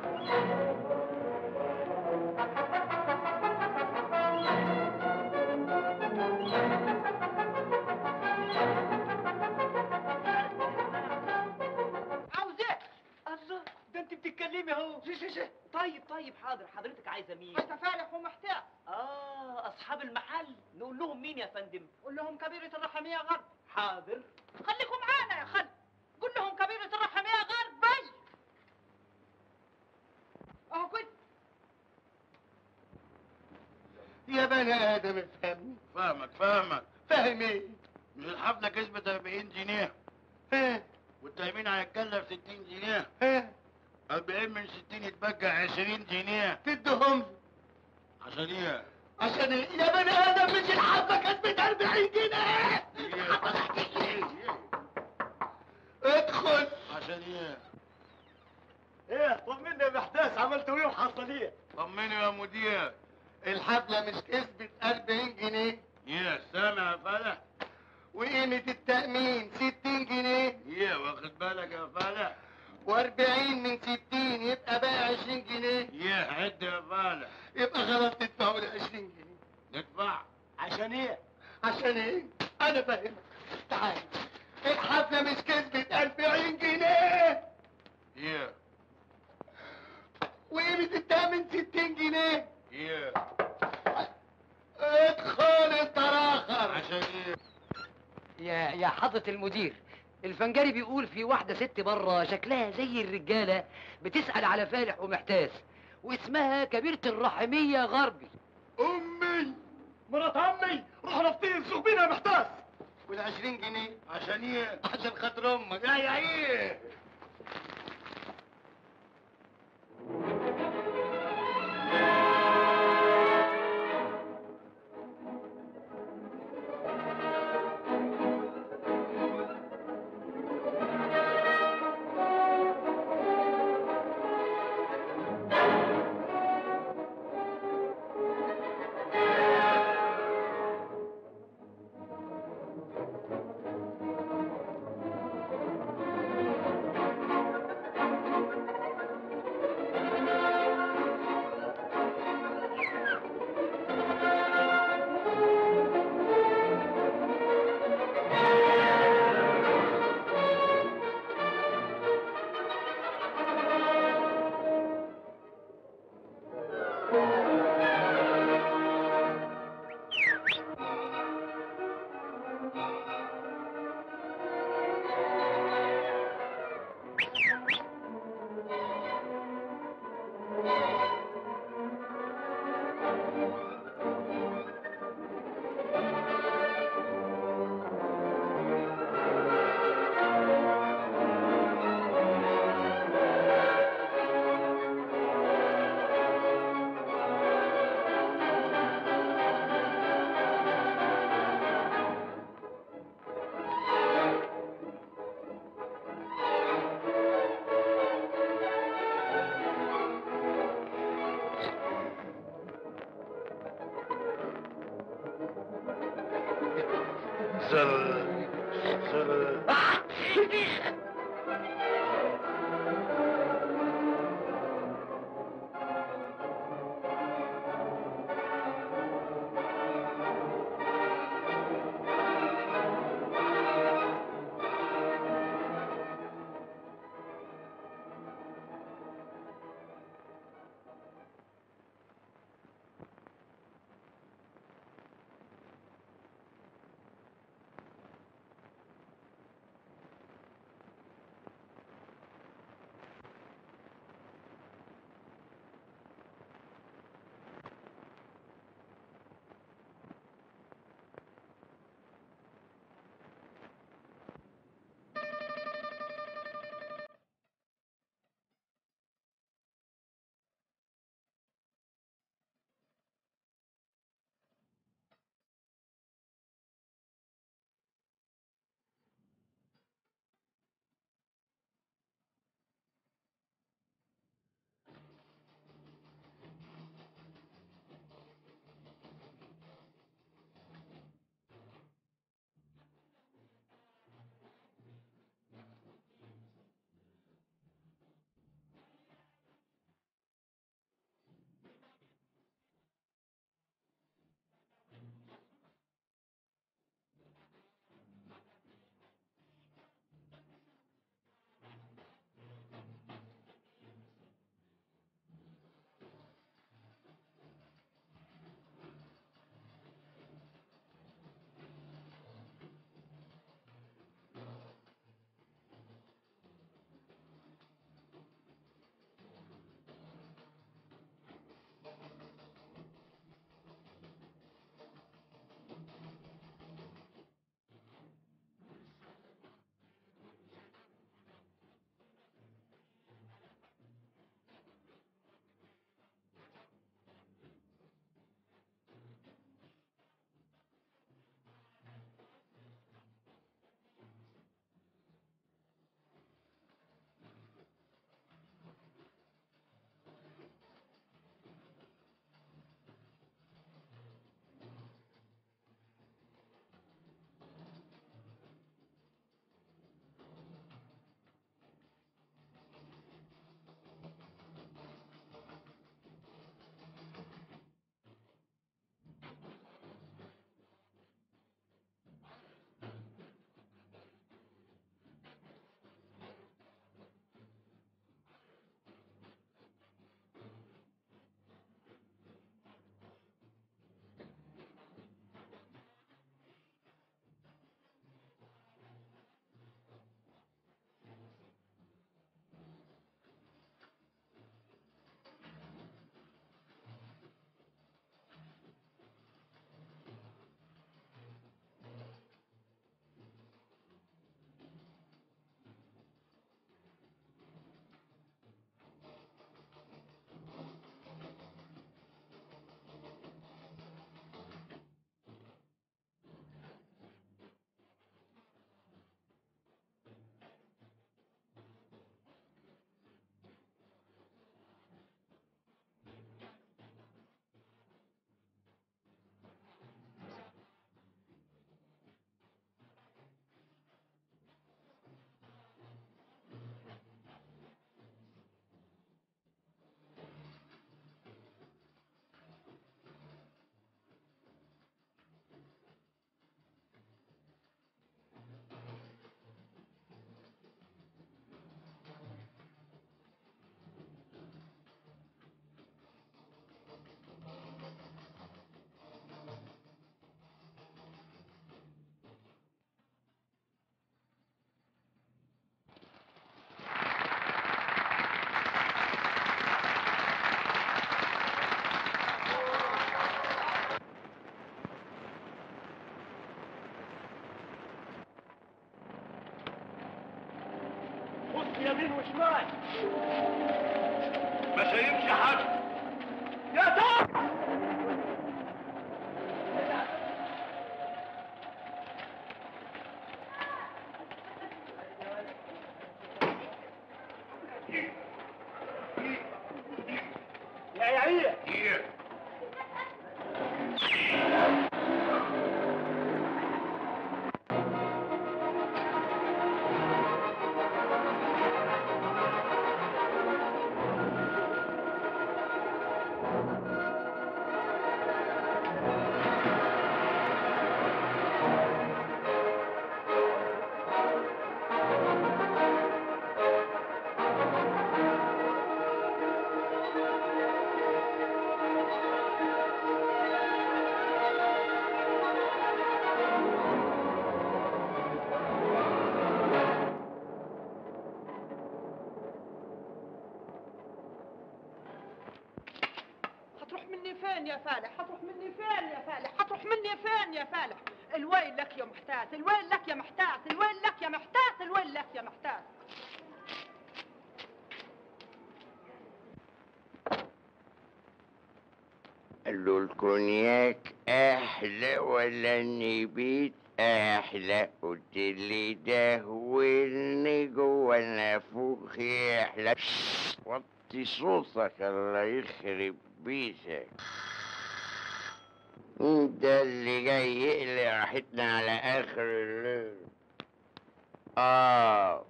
Speaker 2: عاوز ايه؟ الله ده انت بتتكلمي اهو شي شي شي طيب طيب حاضر حضرتك عايزه مين؟
Speaker 12: انت فالح ومحتاس
Speaker 2: اه اصحاب المحل نقول لهم مين يا فندم؟
Speaker 12: قول لهم كبيرة الرحمية غرب
Speaker 2: حاضر
Speaker 12: خليكم معانا يا خل قول لهم كبيرة الرحمية غرب بي اهو كده
Speaker 8: يا بني ادم افهمني
Speaker 1: فاهمك فاهمك
Speaker 8: فاهم ايه
Speaker 1: مش الحفله كسبت 40 جنيه
Speaker 8: ها
Speaker 1: والتأمين هيتكلف 60 جنيه
Speaker 8: ها
Speaker 1: 40 من 60 يتبقى 20 جنيه
Speaker 8: تدهم لي.
Speaker 1: عشان ايه؟
Speaker 8: عشان ايه يا بني ادم مش الحبه كانت ب 40 جنيه ادخل
Speaker 1: عشان ايه؟
Speaker 8: ايه طمني يا محتاس عملتوا ايه وحصل ايه
Speaker 1: طمني يا مدير
Speaker 8: الحفله مش كسبت 40 جنيه
Speaker 1: ايه سامع يا فالح؟
Speaker 8: وقيمه التامين 60 جنيه
Speaker 1: ايه واخد بالك يا فالح؟
Speaker 8: و40 من 60 يبقى بقى 20 جنيه
Speaker 1: ايه عد يا فالح
Speaker 8: يبقى خلاص تدفعوا لي 20 جنيه
Speaker 1: ندفع
Speaker 8: عشان ايه عشان ايه انا فاهمك تعال الحفله مش كسبت 40 جنيه
Speaker 1: ايه
Speaker 8: وقيمه التامين 60 جنيه
Speaker 1: ايه
Speaker 8: ادخل انت راخر
Speaker 1: عشان ايه؟
Speaker 7: يا يا حضرة المدير الفنجري بيقول في واحدة ست بره شكلها زي الرجالة بتسأل على فالح ومحتاس واسمها كبيرة الرحمية غربي
Speaker 8: امي مرات عمي روح رفضي السوق بينا يا محتاس وال20 جنيه
Speaker 1: عشان ايه؟
Speaker 8: عشان خاطر امك يا يا ايه
Speaker 1: زر زر
Speaker 3: يمين وشمال
Speaker 1: ما شايفش حد
Speaker 3: يا ترى يا يعية
Speaker 12: هتروح مني فين يا فالح هتروح مني فين يا فالح هتروح مني فين يا فالح الويل لك يا محتاس الويل لك يا محتاس الويل لك يا محتاس الويل لك يا محتاس
Speaker 8: قال له الكونياك احلى ولا النبيت احلى قلت لي ده واللي جوه نافوخي احلى وطي صوتك الله يخرب بيتك ده اللي جاي يقلق راحتنا على اخر الليل اه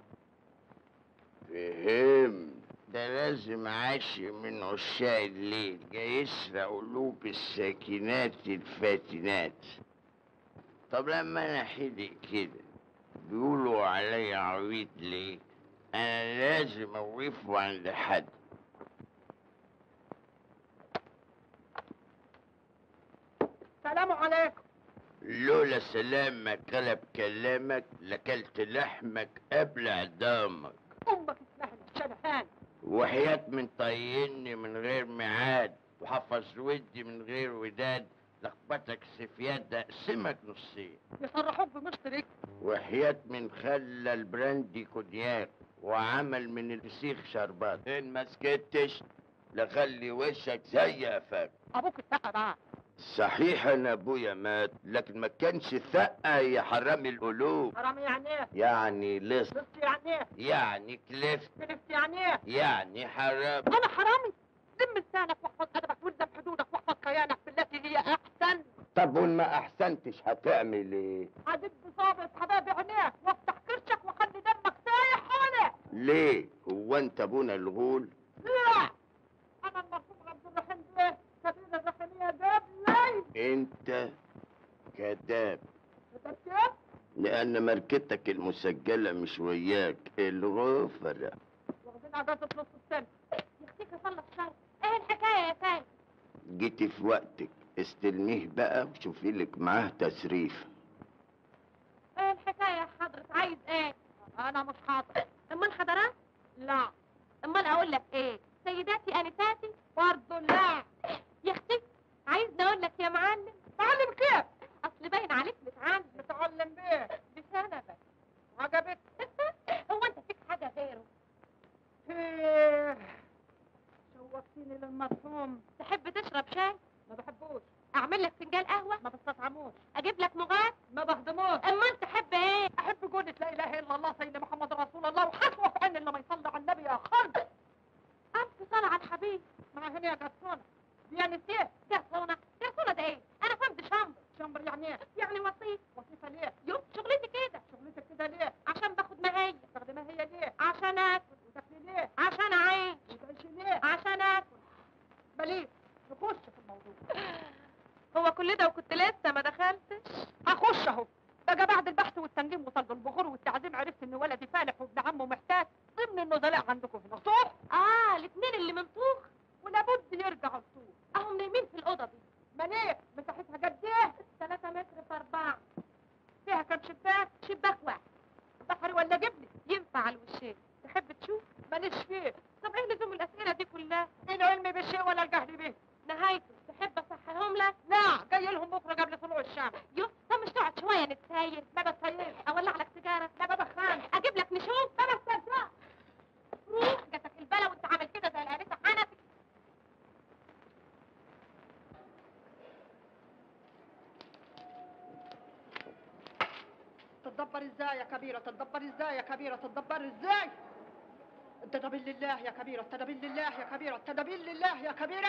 Speaker 8: فهمت ده لازم عاشق من عشاق الليل جاي يسرق قلوب الساكنات الفاتنات طب لما انا حدق كده بيقولوا عليا عبيط ليه انا لازم اوقفه عند حد
Speaker 12: سلام عليكم
Speaker 8: لولا سلامك قلب كلامك لكلت لحمك قبل عدامك
Speaker 12: امك اسمها الشبهان
Speaker 8: وحياة من طيني من غير ميعاد وحفظ ودي من غير وداد لخبطك سفياد اقسمك نصين
Speaker 12: يصرحوك بمشترك
Speaker 8: وحياة من خلى البراندي كونياك وعمل من الفسيخ شربات ان ما سكتش لخلي وشك زي قفاك
Speaker 12: ابوك اتقى معاه
Speaker 8: صحيح انا ابويا مات لكن ما كانش ثقة يا حرامي القلوب
Speaker 12: حرامي يعني ايه
Speaker 8: يعني لص
Speaker 12: لص يعني ايه
Speaker 8: يعني كلفت
Speaker 12: كلفت يعني ايه
Speaker 8: يعني حرام
Speaker 12: انا حرامي لم لسانك واحفظ ادبك والزم حدودك واحفظ كيانك بالتي هي احسن
Speaker 8: طب وان ما احسنتش هتعمل ايه
Speaker 12: عدد بصابة حباب عينيك وافتح كرشك وخلي دمك سايح حولك
Speaker 8: ليه هو انت ابونا الغول
Speaker 12: لا انا المرحوم عبد الرحيم بيه سبيل الرحمية جاب لي
Speaker 8: انت كذاب
Speaker 12: كتبت
Speaker 8: لان ماركتك المسجلة مش وياك الغفرة
Speaker 12: واخدين اجازة نص السنة
Speaker 4: يختيك خلص شر ايه الحكايه يا فاهم
Speaker 8: جيتي في وقتك استلميه بقى وشوفي لك معاه تسريف
Speaker 4: ايه الحكايه يا حضرة عايز ايه
Speaker 12: انا مش حاضر
Speaker 4: امال حضرات
Speaker 12: لا
Speaker 4: امال اقول لك ايه سيداتي انساتي
Speaker 12: برضه لا
Speaker 4: يا اختي عايزني اقول لك يا معلم
Speaker 12: معلم كيف
Speaker 4: اصل باين عليك متعلم
Speaker 12: متعلم بيه
Speaker 4: بسنبك
Speaker 12: عجبك
Speaker 4: هو انت فيك حاجه غيره
Speaker 12: ايه شوقتيني للمرحوم
Speaker 4: تحب تشرب شاي
Speaker 12: ما بحبوش
Speaker 4: اعمل لك فنجان قهوه
Speaker 12: ما بستطعموش
Speaker 4: اجيب لك مغاد
Speaker 12: ما بهضموش
Speaker 4: امال تحب ايه
Speaker 12: احب جودة لا اله الا الله سيدنا محمد رسول الله وحسوه في عين اللي ما يصلي على النبي يا خالد
Speaker 4: الف صلاه على الحبيب
Speaker 12: مع هنا يا جرسونة دي يعني ايه
Speaker 4: جرسونه جرسونه ده ايه انا فهمت شامبر
Speaker 12: شمبر يعني ايه
Speaker 4: يعني وصيف
Speaker 12: وظيفة ليه
Speaker 4: يوم شغلتي كده
Speaker 12: شغلتك كده ليه
Speaker 4: عشان باخد مهية
Speaker 12: تستخدمها هي ليه
Speaker 4: عشان اكل
Speaker 12: وتاكلي ليه
Speaker 4: عشان اعيش
Speaker 12: وتعيشي ليه
Speaker 4: عشان اكل
Speaker 12: بليف نخش في الموضوع
Speaker 4: هو كل ده وكنت لسه ما دخلتش
Speaker 12: هخش اهو بقى بعد البحث والتنجيم وصلب البخور والتعذيب عرفت ان ولدي فالح وابن عمه محتاج ضمن النزلاء عندكم هنا صح
Speaker 4: اه الاثنين اللي من طوخ
Speaker 12: ولابد يرجعوا السوق
Speaker 4: اهم نايمين في الاوضه دي
Speaker 12: ما ليه مساحتها قد ايه
Speaker 4: 3 متر في 4
Speaker 12: فيها كم شباك
Speaker 4: شباك واحد
Speaker 12: بحري ولا جبني
Speaker 4: ينفع على الوشين تحب تشوف
Speaker 12: ماليش فيه
Speaker 4: طب ايه لزوم الاسئله دي كلها
Speaker 12: العلم بالشيء ولا الجهل به
Speaker 4: نهايته تحب اصحيهم لك
Speaker 12: لا جاي لهم بكره قبل طلوع الشمس
Speaker 4: يو طب مش تقعد شويه نتسايل
Speaker 12: ما بتسيل
Speaker 4: اولع لك سيجاره
Speaker 12: لا بدخان
Speaker 4: اجيب لك نشوف
Speaker 12: ما بسترجع تتدبر ازاي يا كبيرة تتدبر ازاي يا كبيرة تتدبر ازاي التدبير لله يا كبيرة التدبير لله يا كبيرة التدبير لله يا كبيرة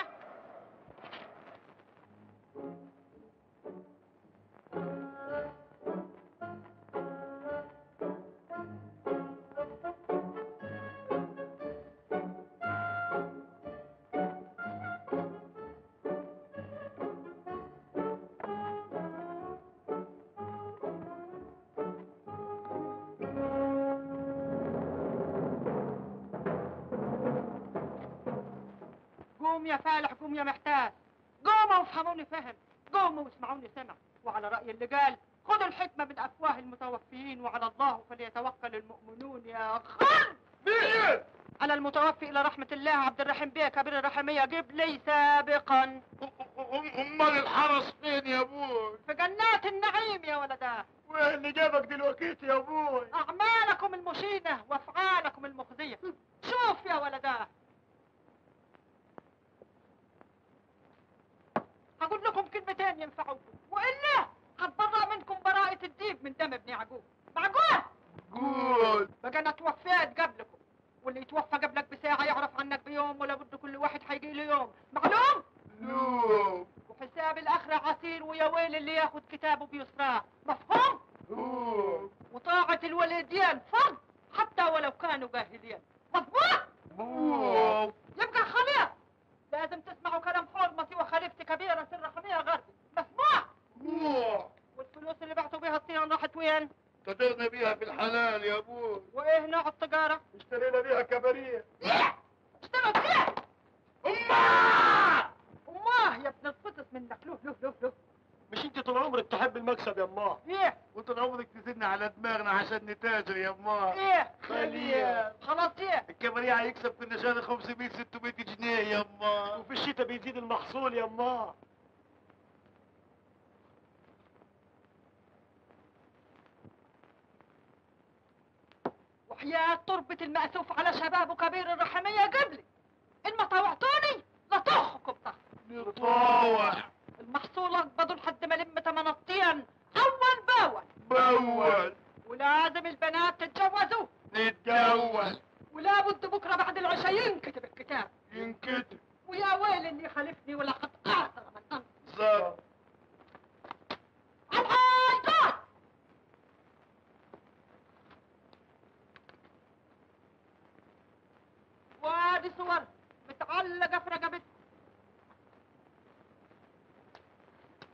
Speaker 12: قوم يا فالح قوم يا محتاج قوموا وافهموني فهم قوموا واسمعوني سمع وعلى رأي اللي قال خذوا الحكمة من أفواه المتوفيين وعلى الله فليتوكل المؤمنون يا خل
Speaker 1: مين؟
Speaker 12: على المتوفي إلى رحمة الله عبد الرحيم بيه كبير الرحمية قبل لي سابقا
Speaker 1: امال الحرس فين يا ابوي؟
Speaker 12: في جنات النعيم يا ولدا
Speaker 1: وايه اللي جابك دلوقتي يا ابوي؟
Speaker 12: أعمالكم المشينة وأفعالكم المخزية شوف يا ولدا هقول لكم كلمتين ينفعوكم وإلا هتبرأ منكم براءة الديب من دم ابن يعقوب معقول؟
Speaker 1: قول
Speaker 12: بقى أنا توفيت قبلكم واللي يتوفى قبلك بساعة يعرف عنك بيوم ولا بد كل واحد حيجي له يوم معلوم؟
Speaker 1: نوم
Speaker 12: وحساب الآخرة عسير ويا ويل اللي ياخد كتابه بيسراه مفهوم؟
Speaker 1: نوم
Speaker 12: وطاعة الوالدين فرض حتى ولو كانوا جاهلين مضبوط؟
Speaker 1: نوم
Speaker 12: يبقى خليط لازم تسمعوا كلام حرمتي وخليفتي كبيرة سر حمية غربي مسموع
Speaker 1: نوم
Speaker 12: والفلوس اللي بعتوا بيها الصيان راحت وين؟
Speaker 1: تدرنا بيها في الحلال يا ابوي
Speaker 12: وايه نوع التجارة؟
Speaker 1: اشترينا بيها كباريه
Speaker 12: اشتروا فيه
Speaker 1: امه
Speaker 12: اماه يا ابن الفطس منك له له له له
Speaker 3: مش انت طول عمرك تحب المكسب يا اماه
Speaker 12: ايه
Speaker 1: وطول عمرك تزن على دماغنا عشان نتاجر يا امه
Speaker 12: ايه
Speaker 1: خليل.
Speaker 12: خلاص ايه
Speaker 1: الكباريه هيكسب في النشاط 500 600 جنيه يا امه
Speaker 3: وفي الشتاء بيزيد المحصول يا اماه
Speaker 12: وحياة تربة المأسوف على شباب كبير الرحمية قبلي إن ما طوعتوني لطخكم طخ
Speaker 1: نطاوع
Speaker 12: المحصول اقبضوا لحد ما لم تمنطين اول باول
Speaker 1: بول
Speaker 12: ولازم البنات تتجوزوا
Speaker 1: نتجوز
Speaker 12: ولا بد بكره بعد العشاء ينكتب الكتاب
Speaker 1: ينكتب
Speaker 12: ويا ويل اللي خلفني ولقد اعثر من انت
Speaker 1: صار
Speaker 12: الحاجات وادي صور متعلقه في رقبتي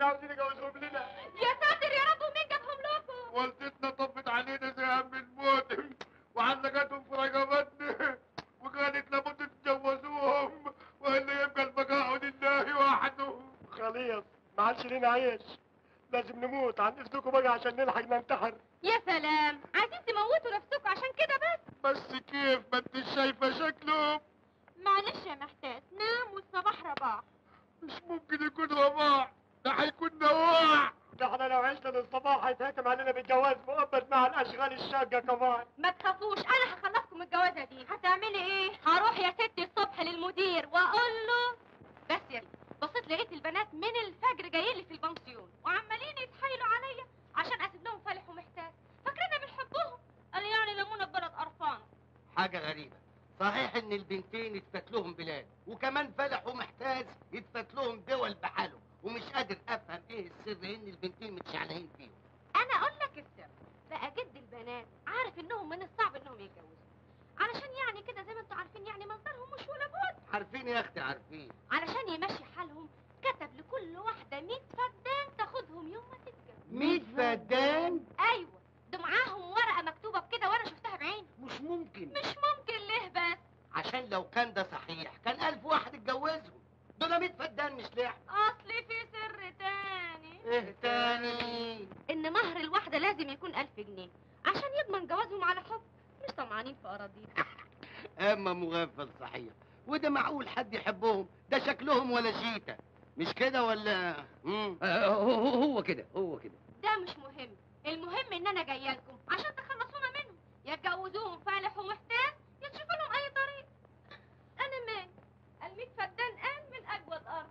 Speaker 3: عاوزين يجوزهم لنا
Speaker 5: يا ساتر يا رب ومين جابهم لكم
Speaker 1: والدتنا طبت علينا زي هم الموت وعلقتهم في رقبتنا وقالت لابد تتجوزوهم والا يبقى البقاء لله وحده
Speaker 3: خليص ما عادش لنا عيش لازم نموت عن اذنكم بقى عشان نلحق ننتحر
Speaker 5: يا سلام عايزين تموتوا نفسكم عشان كده بس
Speaker 1: بس كيف ما انت شايفه شكلهم
Speaker 5: معلش يا محتاج نام والصباح رباح
Speaker 1: مش ممكن يكون رباع ده هيكون نواع
Speaker 3: ده احنا لو عشنا للصباح هيتهكم علينا بالجواز مؤبد مع الاشغال الشاقه كمان
Speaker 5: ما تخافوش انا هخلصكم الجوازه دي هتعملي ايه هروح يا ستي الصبح للمدير واقول له بس يا ستي بصيت لقيت البنات من الفجر جايين لي في البنسيون وعمالين يتحايلوا عليا عشان اسيب لهم فالح ومحتاج فاكريني بنحبهم قال لي يعني لمونا ببلد قرفان
Speaker 8: حاجة غريبة صحيح ان البنتين اتفت لهم بلاد وكمان فلح ومحتاج يتفت لهم دول بحالهم ومش قادر افهم ايه السر ان البنتين متشعلقين فيهم
Speaker 5: انا اقول لك السر بقى جد البنات عارف انهم من الصعب انهم يتجوزوا علشان يعني كده زي ما انتوا عارفين يعني مصدرهم مش ولا بد
Speaker 8: عارفين يا اختي عارفين
Speaker 5: علشان يمشي حالهم كتب لكل واحدة 100 فدان تاخدهم يوم ما تتجوز
Speaker 8: ميت فدان
Speaker 5: ايوه ده معاهم ورقة مكتوبة بكده وانا شفتها بعيني
Speaker 8: مش ممكن
Speaker 5: مش ممكن ليه بس
Speaker 8: عشان لو كان ده صحيح كان ألف واحد اتجوزهم دول ميت فدان مش لعب
Speaker 5: اصل في سر تاني
Speaker 8: ايه تاني
Speaker 5: ان مهر الواحدة لازم يكون ألف جنيه عشان يضمن جوازهم على حب مش طمعانين في اراضيهم
Speaker 8: اما مغفل صحيح وده معقول حد يحبهم ده شكلهم ولا شيتا مش كده ولا مم.
Speaker 7: آه، هو هو- هو كده هو كده
Speaker 5: ده مش مهم المهم ان انا جايه لكم عشان تخلصونا منهم يا تجوزوهم فالح ومحتاج يا تشوفوا لهم اي طريق انا مالي الميت فدان قال من اجود ارض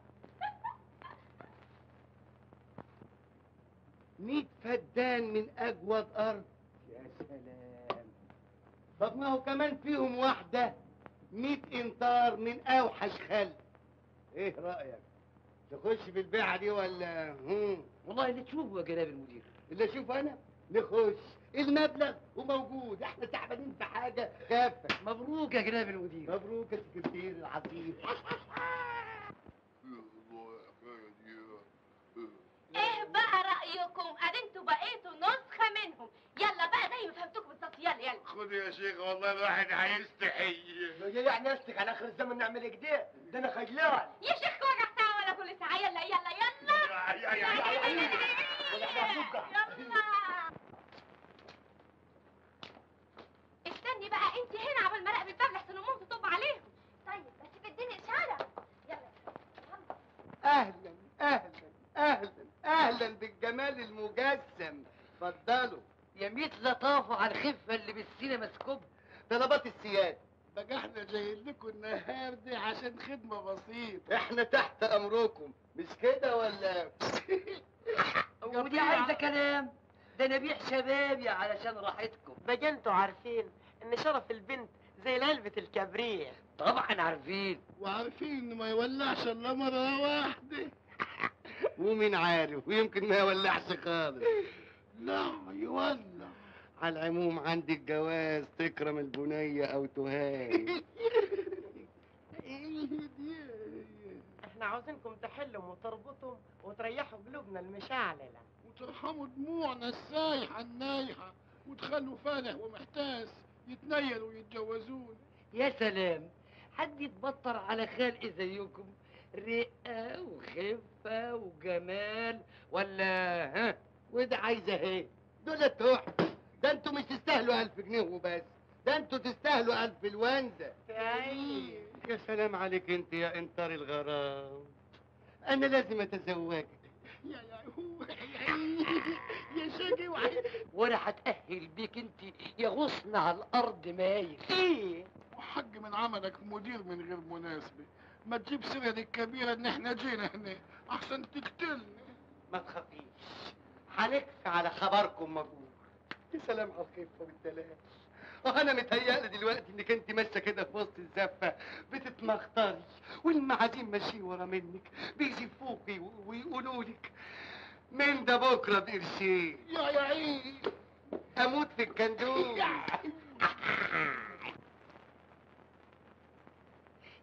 Speaker 8: ميت فدان من اجود ارض يا سلام طب ما هو كمان فيهم واحدة ميت امتار من اوحش خلق ايه رأيك تخش في البيعة دي ولا هم
Speaker 7: والله اللي تشوفه يا جناب المدير
Speaker 8: اللي اشوف انا نخش المبلغ وموجود احنا تعبانين في حاجة كافة
Speaker 7: مبروك يا جناب المدير
Speaker 8: مبروك يا سكرتير العظيم
Speaker 5: ايه بقى رايكم ادي انتوا بقيتوا نسخه منهم يلا بقى زي ما فهمتكم بالظبط يلا يلا
Speaker 1: خد يا شيخ والله الواحد هيستحي
Speaker 3: يعني استك على اخر الزمن نعمل كده ده انا خجلان
Speaker 5: يا شيخ وجع ساعه ولا كل ساعه يلا يلا يلا يلا استني بقى انت هنا عبال ما راقب الباب لحسن امهم تطب عليهم طيب بس في الدنيا اشعله يلا
Speaker 8: اهلا اهلا اهلا اهلا بالجمال المجسم اتفضلوا
Speaker 7: يا ميت لطافة على الخفة اللي بالسينما مسكوب
Speaker 8: طلبات السيادة
Speaker 1: بقى احنا جايين لكم النهار دي عشان خدمة بسيطة
Speaker 8: احنا تحت امركم مش كده ولا
Speaker 7: ودي عايزة كلام ده نبيع شبابي علشان راحتكم
Speaker 12: بقى انتوا عارفين ان شرف البنت زي علبة الكبريت
Speaker 7: طبعا عارفين
Speaker 1: وعارفين انه ما يولعش الا مرة واحدة
Speaker 8: ومين عارف ويمكن ما يولعش خالص
Speaker 1: لا يولع
Speaker 8: على العموم عندي الجواز تكرم البنية او تهان
Speaker 12: احنا عاوزينكم تحلوا وتربطوا وتريحوا قلوبنا المشعللة
Speaker 1: وترحموا دموعنا السايحة النايحة وتخلوا فالح ومحتاس يتنيلوا ويتجوزون
Speaker 7: يا سلام حد يتبطر على خلق زيكم رقة وخفة وجمال ولا ها
Speaker 8: وده عايزة ايه دول تحفة ده انتوا مش تستاهلوا الف جنيه وبس ده انتوا تستاهلوا الف الوانزة يا سلام عليك انت يا انطار الغرام انا لازم اتزوجك
Speaker 1: يا يا هو يا شقي وحيد
Speaker 7: وانا هتأهل بيك انت يا غصن على الارض مايل
Speaker 12: ايه
Speaker 1: وحق من عملك مدير من غير مناسبة ما تجيب سيرة الكبيرة ان احنا جينا هنا احسن تقتلني
Speaker 8: ما تخافيش هنكفي على خبركم مبروك يا سلام على الخفة والدلال اه انا متهيألي دلوقتي انك انت ماشيه كده في وسط الزفه بتتمخطري والمعازيم ماشيين ورا منك بيزفوكي و- ويقولوا لك من ده بكره بقرشين
Speaker 1: يا يا عيني
Speaker 8: اموت في الكندوم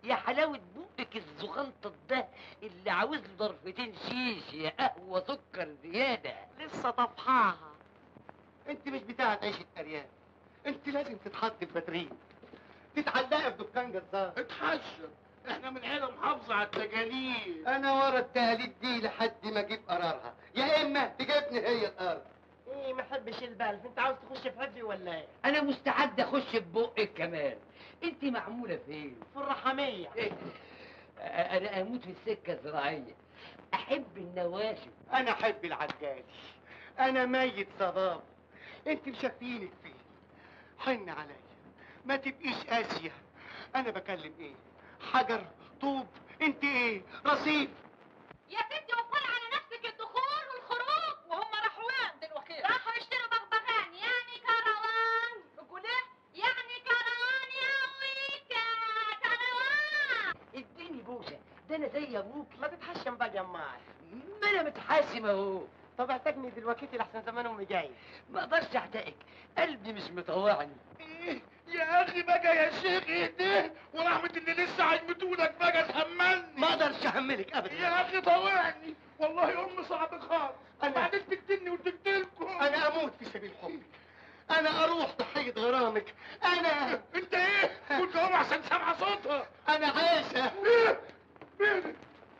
Speaker 7: يا حلاوة بقك الزغنطط ده اللي عاوز له ضرفتين شيش يا قهوة سكر زيادة
Speaker 8: لسه طفحاها انت مش بتاعة عيش الارياف انت لازم تتحط في باترين تتعلقي في دكان جزار
Speaker 1: اتحشر احنا من عيله محافظه على التجانين
Speaker 8: انا ورا التهاليد دي لحد ما اجيب قرارها يا اما تجيبني هي الارض
Speaker 2: ايه ما احبش البلف انت عاوز تخش في حبي ولا ايه
Speaker 7: أنا مستعد أخش ببقك كمان أنت معمولة فين؟
Speaker 2: في الرحميه
Speaker 7: إيه؟ أنا أموت في السكة الزراعية أحب النواشف
Speaker 8: انا احب العجاج انا ميت صباب انت مشفينك فيه حن عليا ما تبقيش قاسيه انا بكلم ايه حجر طوب انت ايه رصيف
Speaker 4: يا ستي وفر على نفسك الدخول والخروج وهم راحوا وين دلوقتي راحوا يشتروا بغبغان يعني كروان بقول ايه يعني كروان يا ويكا كروان
Speaker 7: اديني بوسة ده أنا زي أبوك
Speaker 2: ما تتحشم بقى يا معي
Speaker 7: ما أنا متحاسم أهو
Speaker 2: طب اعتقني دلوقتي لحسن زمان امي جاي
Speaker 7: ما أقدرش أحتاجك قلبي مش مطوعني
Speaker 1: إيه يا اخي بقى يا شيخ اهديه ورحمه اللي لسه هيموتولك بقى تهملني
Speaker 8: ما اقدرش احملك ابدا
Speaker 1: يا اخي طوعني والله ام صعب خالص
Speaker 8: أنا-
Speaker 1: بعدين تقتلني وتقتلكم
Speaker 8: انا اموت في سبيل حبك انا اروح ضحيه غرامك انا
Speaker 1: انت ايه كنت هو عشان سامعه صوتها
Speaker 8: انا عايشه
Speaker 1: ايه مين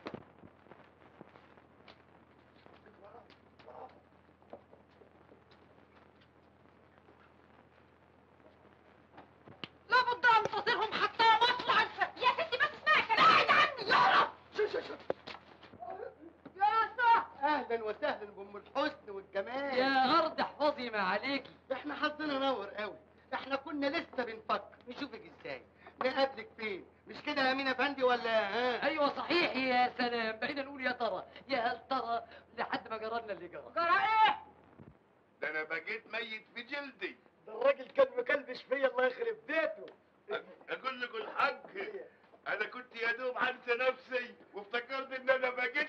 Speaker 4: لابد انتظرهم حتى مطلع الفجر يا ستي بس اسمعي كلام بعيد عني يا رب
Speaker 1: شو شو شو
Speaker 4: يا سهل
Speaker 8: اهلا وسهلا بام الحسن والجمال
Speaker 7: يا أرض احفظي ما عليكي
Speaker 8: احنا حظنا نور قوي احنا كنا لسه بنفكر نشوفك ازاي نقابلك فين مش كده يا امين افندي ولا ها
Speaker 7: أيوة صحيح يا سلام بقينا نقول يا ترى يا هل ترى لحد ما جرالنا اللي جرى
Speaker 4: جرى ايه
Speaker 1: ده انا بقيت ميت في جلدي
Speaker 3: ده الراجل كان مكلبش فيا الله يخرب بيته
Speaker 1: اقول لكم الحق انا كنت يا دوب هنسى نفسي وافتكرت ان انا بقيت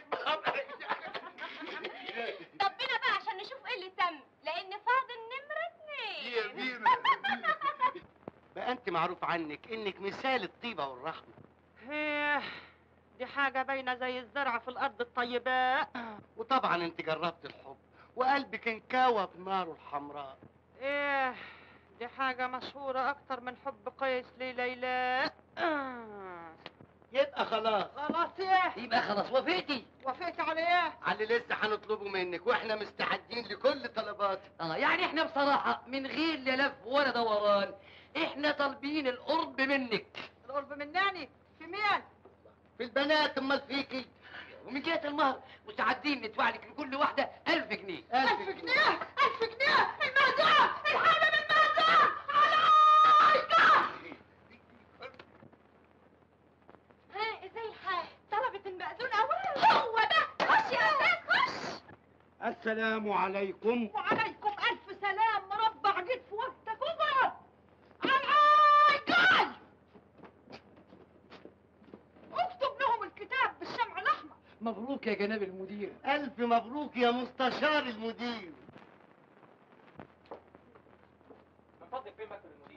Speaker 4: طبنا بقى عشان نشوف ايه اللي تم لان فاضل نمرة اتنين
Speaker 1: يا بينا
Speaker 8: بقى انت معروف عنك انك مثال الطيبه والرحمه
Speaker 12: ايه دي حاجة باينة زي الزرع في الأرض الطيبة
Speaker 8: وطبعا انت جربت الحب وقلبك انكوى بناره الحمراء
Speaker 12: ايه دي حاجة مشهورة أكتر من حب قيس لليلى آه.
Speaker 8: يبقى خلاص
Speaker 12: خلاص ايه
Speaker 7: يبقى خلاص وافقتي
Speaker 12: وافقت على ايه
Speaker 8: على اللي لسه هنطلبه منك واحنا مستعدين لكل طلباتك
Speaker 7: اه يعني احنا بصراحة من غير لا لف ولا دوران احنا طالبين القرب منك
Speaker 12: القرب مناني في مين
Speaker 8: في البنات امال فيكي
Speaker 7: ومن جهة المهر مستعدين ندفع لك لكل واحدة ألف جنيه
Speaker 8: ألف
Speaker 4: ألف جنيه ألف جنيه المهزوع الحاجة بالمهزوع ها ازاي الحال طلبت المأذون أولا هو ده خش يا أستاذ خش
Speaker 3: السلام عليكم
Speaker 12: وعليكم ألف سلام مربع جيت في وقتك اقعد العاجل اكتب لهم الكتاب بالشمع الأحمر
Speaker 7: مبروك يا جناب المدير
Speaker 8: الف مبروك يا مستشار المدير
Speaker 2: من فضلك فين مكتب المدير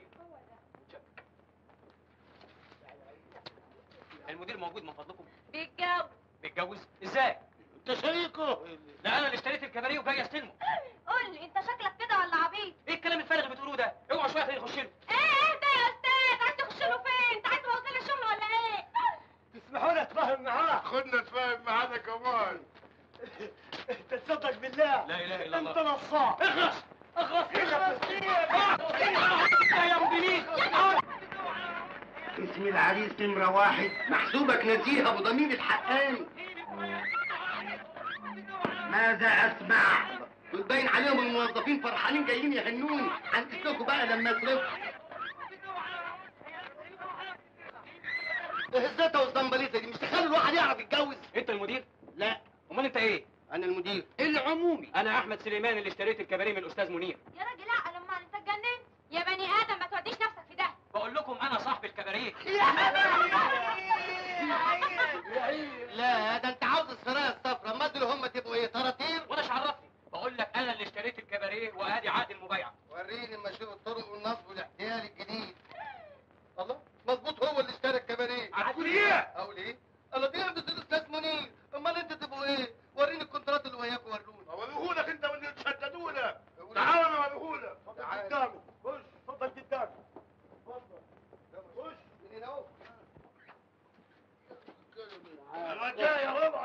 Speaker 2: المدير موجود من فضلكم
Speaker 4: بيتجوز
Speaker 2: بيتجوز ازاي
Speaker 8: انت شريكه
Speaker 2: لا انا اللي اشتريت الكباريه وجاي استلمه
Speaker 4: قول لي انت شكلك كده ولا عبيط
Speaker 2: ايه الكلام الفارغ اللي بتقولوه ده اوعى شويه خليني اخش له
Speaker 4: ايه ايه ده يا استاذ عايز تخش له فين انت عايز توصل لي الشغل ولا ايه
Speaker 3: تسمحوا لي اتفاهم معاه
Speaker 1: خدنا نتفاهم معانا كمان
Speaker 3: تصدق بالله
Speaker 2: لا اله الا
Speaker 3: انت
Speaker 2: الله
Speaker 3: نصاب
Speaker 2: اخلص اخلص يا مديرين
Speaker 8: اسم العريس نمرة واحد محسوبك نزيه ابو ضمير الحقاني ماذا اسمع دول باين عليهم الموظفين فرحانين جايين يهنوني هنقول بقى لما يصرفوا الزيطه والزنبليطه دي مش تخلوا الواحد يعرف يتجوز
Speaker 2: انت المدير
Speaker 8: لا
Speaker 2: امال انت ايه
Speaker 8: انا المدير
Speaker 2: العمومي انا احمد سليمان اللي اشتريت الكباريه من الاستاذ منير
Speaker 4: يا راجل لا لما انت اتجننت يا بني ادم ما توديش نفسك في ده
Speaker 2: بقول لكم انا صاحب الكباريه
Speaker 8: لا ده انت عاوز السرايا الصفراء ما دول هم تبقوا ايه طراطير
Speaker 2: وانا مش عرفني بقول لك انا اللي اشتريت الكباريه وادي عقد المبايعه
Speaker 8: وريني اما اشوف الطرق والنصب والاحتيال الجديد الله مظبوط هو اللي اشترى الكباريه
Speaker 2: هتقول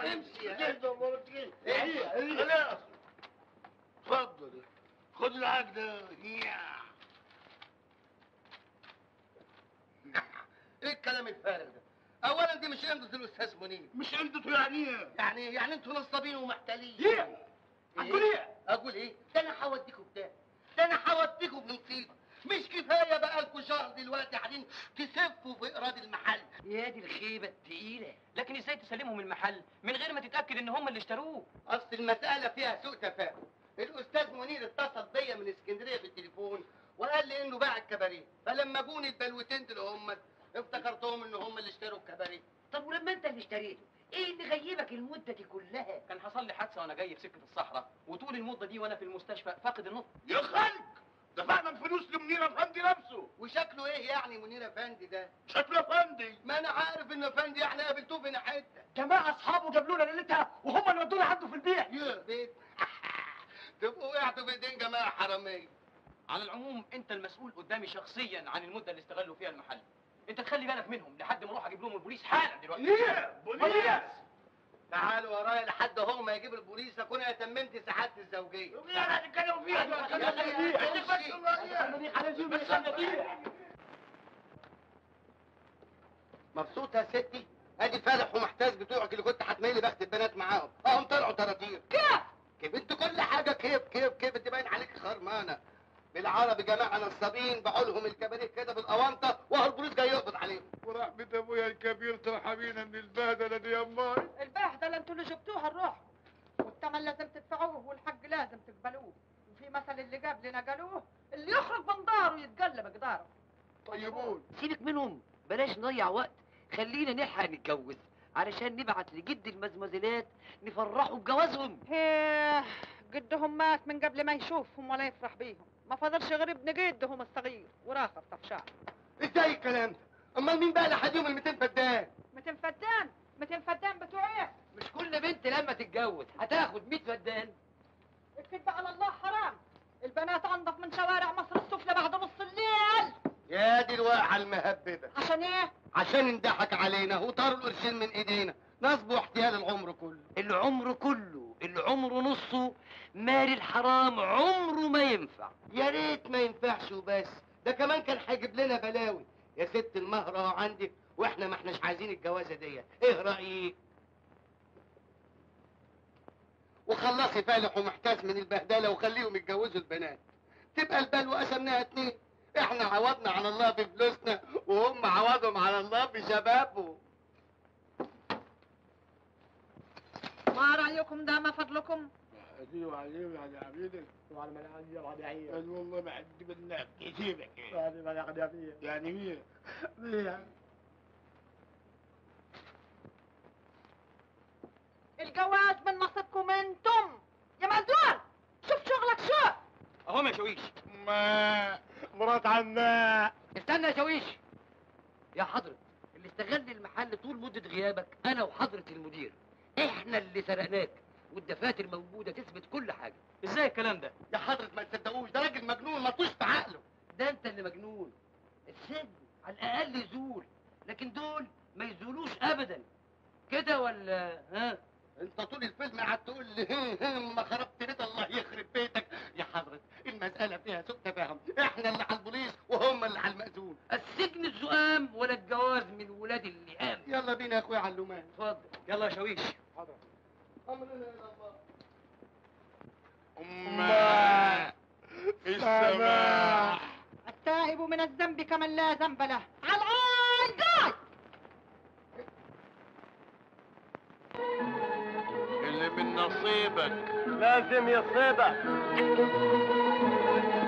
Speaker 8: امشي يا قلب
Speaker 1: ايه خلاص اتفضل خد العقد ده يا.
Speaker 8: ايه الكلام الفارغ ده اولا دي مش عمدة الاستاذ منير
Speaker 1: مش عمدته يعني ايه
Speaker 8: يعني إيه؟ يعني انتوا نصابين ومحتالين
Speaker 1: ايه
Speaker 8: هتقول ايه اقول ايه ده انا هوديكوا في ده ده انا هوديكوا في مصيبه مش كفايه بقى لكم شهر دلوقتي قاعدين تسفوا في ايراد المحل
Speaker 7: يا دي الخيبه التقيله
Speaker 2: لكن ازاي تسلمهم المحل من غير ما تتاكد ان هم اللي اشتروه
Speaker 8: اصل المساله فيها سوء تفاهم الاستاذ منير اتصل بيا من اسكندريه بالتليفون وقال لي انه باع الكباريه فلما جوني البلوتين دول هم افتكرتهم ان هم اللي اشتروا الكباريه
Speaker 7: طب ولما انت اللي اشتريته ايه اللي غيبك المده دي كلها
Speaker 2: كان حصل لي حادثه وانا جاي في سكه الصحراء وطول المده دي وانا في المستشفى فاقد النطق
Speaker 1: يا خلق دفعنا الفلوس لمنير افندي نفسه
Speaker 8: وشكله ايه يعني منير افندي ده
Speaker 1: شكله افندي
Speaker 8: ما انا عارف انه افندي احنا قابلتوه في حته
Speaker 3: جماعه اصحابه جابوا لنا ليلتها وهم اللي ودونا عنده في البيع
Speaker 8: يا بيت تبقوا وقعتوا في ايدين جماعه حراميه
Speaker 2: على العموم انت المسؤول قدامي شخصيا عن المده اللي استغلوا فيها المحل انت تخلي بالك منهم لحد ما اروح اجيب لهم البوليس حالا دلوقتي
Speaker 1: ليه بوليس
Speaker 8: تعالوا ورايا لحد هو ما يجيب البوليس اكون اتممت سعادتي الزوجيه
Speaker 1: يا هنتكلم فيها
Speaker 8: مبسوطه يا ستي ادي فالح ومحتاج بتوعك اللي كنت هتميلي بخت البنات معاهم اهم طلعوا تراتير كيف كيف انت كل حاجه كيف كيف كيف انت باين عليك خرمانه بالعربي جماعه نصابين باعوا لهم الكباريه كده بالاونطه وهو البوليس جاي يقبض عليهم
Speaker 1: ورحمة ابويا الكبير ترحمينا من البهدله دي يا امي
Speaker 12: البهدله انتوا اللي جبتوها الروح والثمن لازم تدفعوه والحق لازم تقبلوه وفي مثل اللي قبل نقلوه اللي يخرج من داره يتقلب قداره
Speaker 1: طيبون
Speaker 7: سيبك منهم بلاش نضيع وقت خلينا نلحق نتجوز علشان نبعت لجد المزمزلات نفرحوا بجوازهم
Speaker 12: هيه جدهم مات من قبل ما يشوفهم ولا يفرح بيهم ما فضلش غير ابن جدهم الصغير وراخر طفشان
Speaker 8: ازاي الكلام ده امال مين بقى اللي هديهم ال 200 فدان
Speaker 12: 200 فدان 200 فدان بتوع ايه
Speaker 7: مش كل بنت لما تتجوز هتاخد 100 فدان
Speaker 12: الكذب على الله حرام البنات انضف من شوارع مصر السفلى بعد نص الليل
Speaker 8: يا دي الواقعه المهببه
Speaker 12: عشان ايه
Speaker 8: عشان اندحك علينا وطاروا القرشين من ايدينا نصبوا احتيال العمر كله
Speaker 7: العمر كله العمر نصه مال الحرام عمره ما ينفع
Speaker 8: يا ريت ما ينفعش وبس ده كمان كان هيجيب لنا بلاوي يا ست المهر اهو عندك واحنا ما احناش عايزين الجوازه دي ايه رايك وخلصي فالح ومحتاس من البهدله وخليهم يتجوزوا البنات تبقى البلوى قسمناها اتنين احنا عوضنا على الله بفلوسنا وهم عوضهم على الله بشبابهم
Speaker 12: ما رايكم ده ما فضلكم
Speaker 1: ايوه عليم يعني عبيدك
Speaker 3: وعلى من عندي العدعية
Speaker 1: قال والله ما عندي منك يسيبك
Speaker 3: هذه ما يقضي فيها
Speaker 1: يعني مين
Speaker 3: فيها
Speaker 12: الجواز من نصيبكم انتم يا مزول شوف شغلك شو
Speaker 2: اهم يا شويش
Speaker 1: ما
Speaker 3: مرات عماء
Speaker 7: استنى يا شويش يا حضرة اللي استغل المحل طول مدة غيابك أنا وحضرة المدير إحنا اللي سرقناك والدفاتر موجودة تثبت كل حاجة
Speaker 2: ازاي الكلام ده
Speaker 8: يا حضرة ما تصدقوش ده راجل مجنون مطوش في عقله
Speaker 7: ده أنت اللي مجنون السجن على الأقل يزول لكن دول ما يزولوش أبدا كده ولا ها
Speaker 8: انت طول الفيلم قاعد تقول لي هم هم ما خربت بيت الله يخرب بيتك يا حضرة المسألة فيها سوء تفاهم احنا اللي على البوليس وهم اللي على المأذون
Speaker 7: السجن الزقام ولا الجواز من ولاد اللئام
Speaker 8: يلا بينا يا اخويا علومان
Speaker 7: اتفضل
Speaker 2: يلا يا شويش
Speaker 8: امرنا الى الله
Speaker 1: أمه السماح
Speaker 12: التائب من الذنب كمن لا ذنب له على العين جاي
Speaker 1: اللي من نصيبك
Speaker 3: لازم يصيبك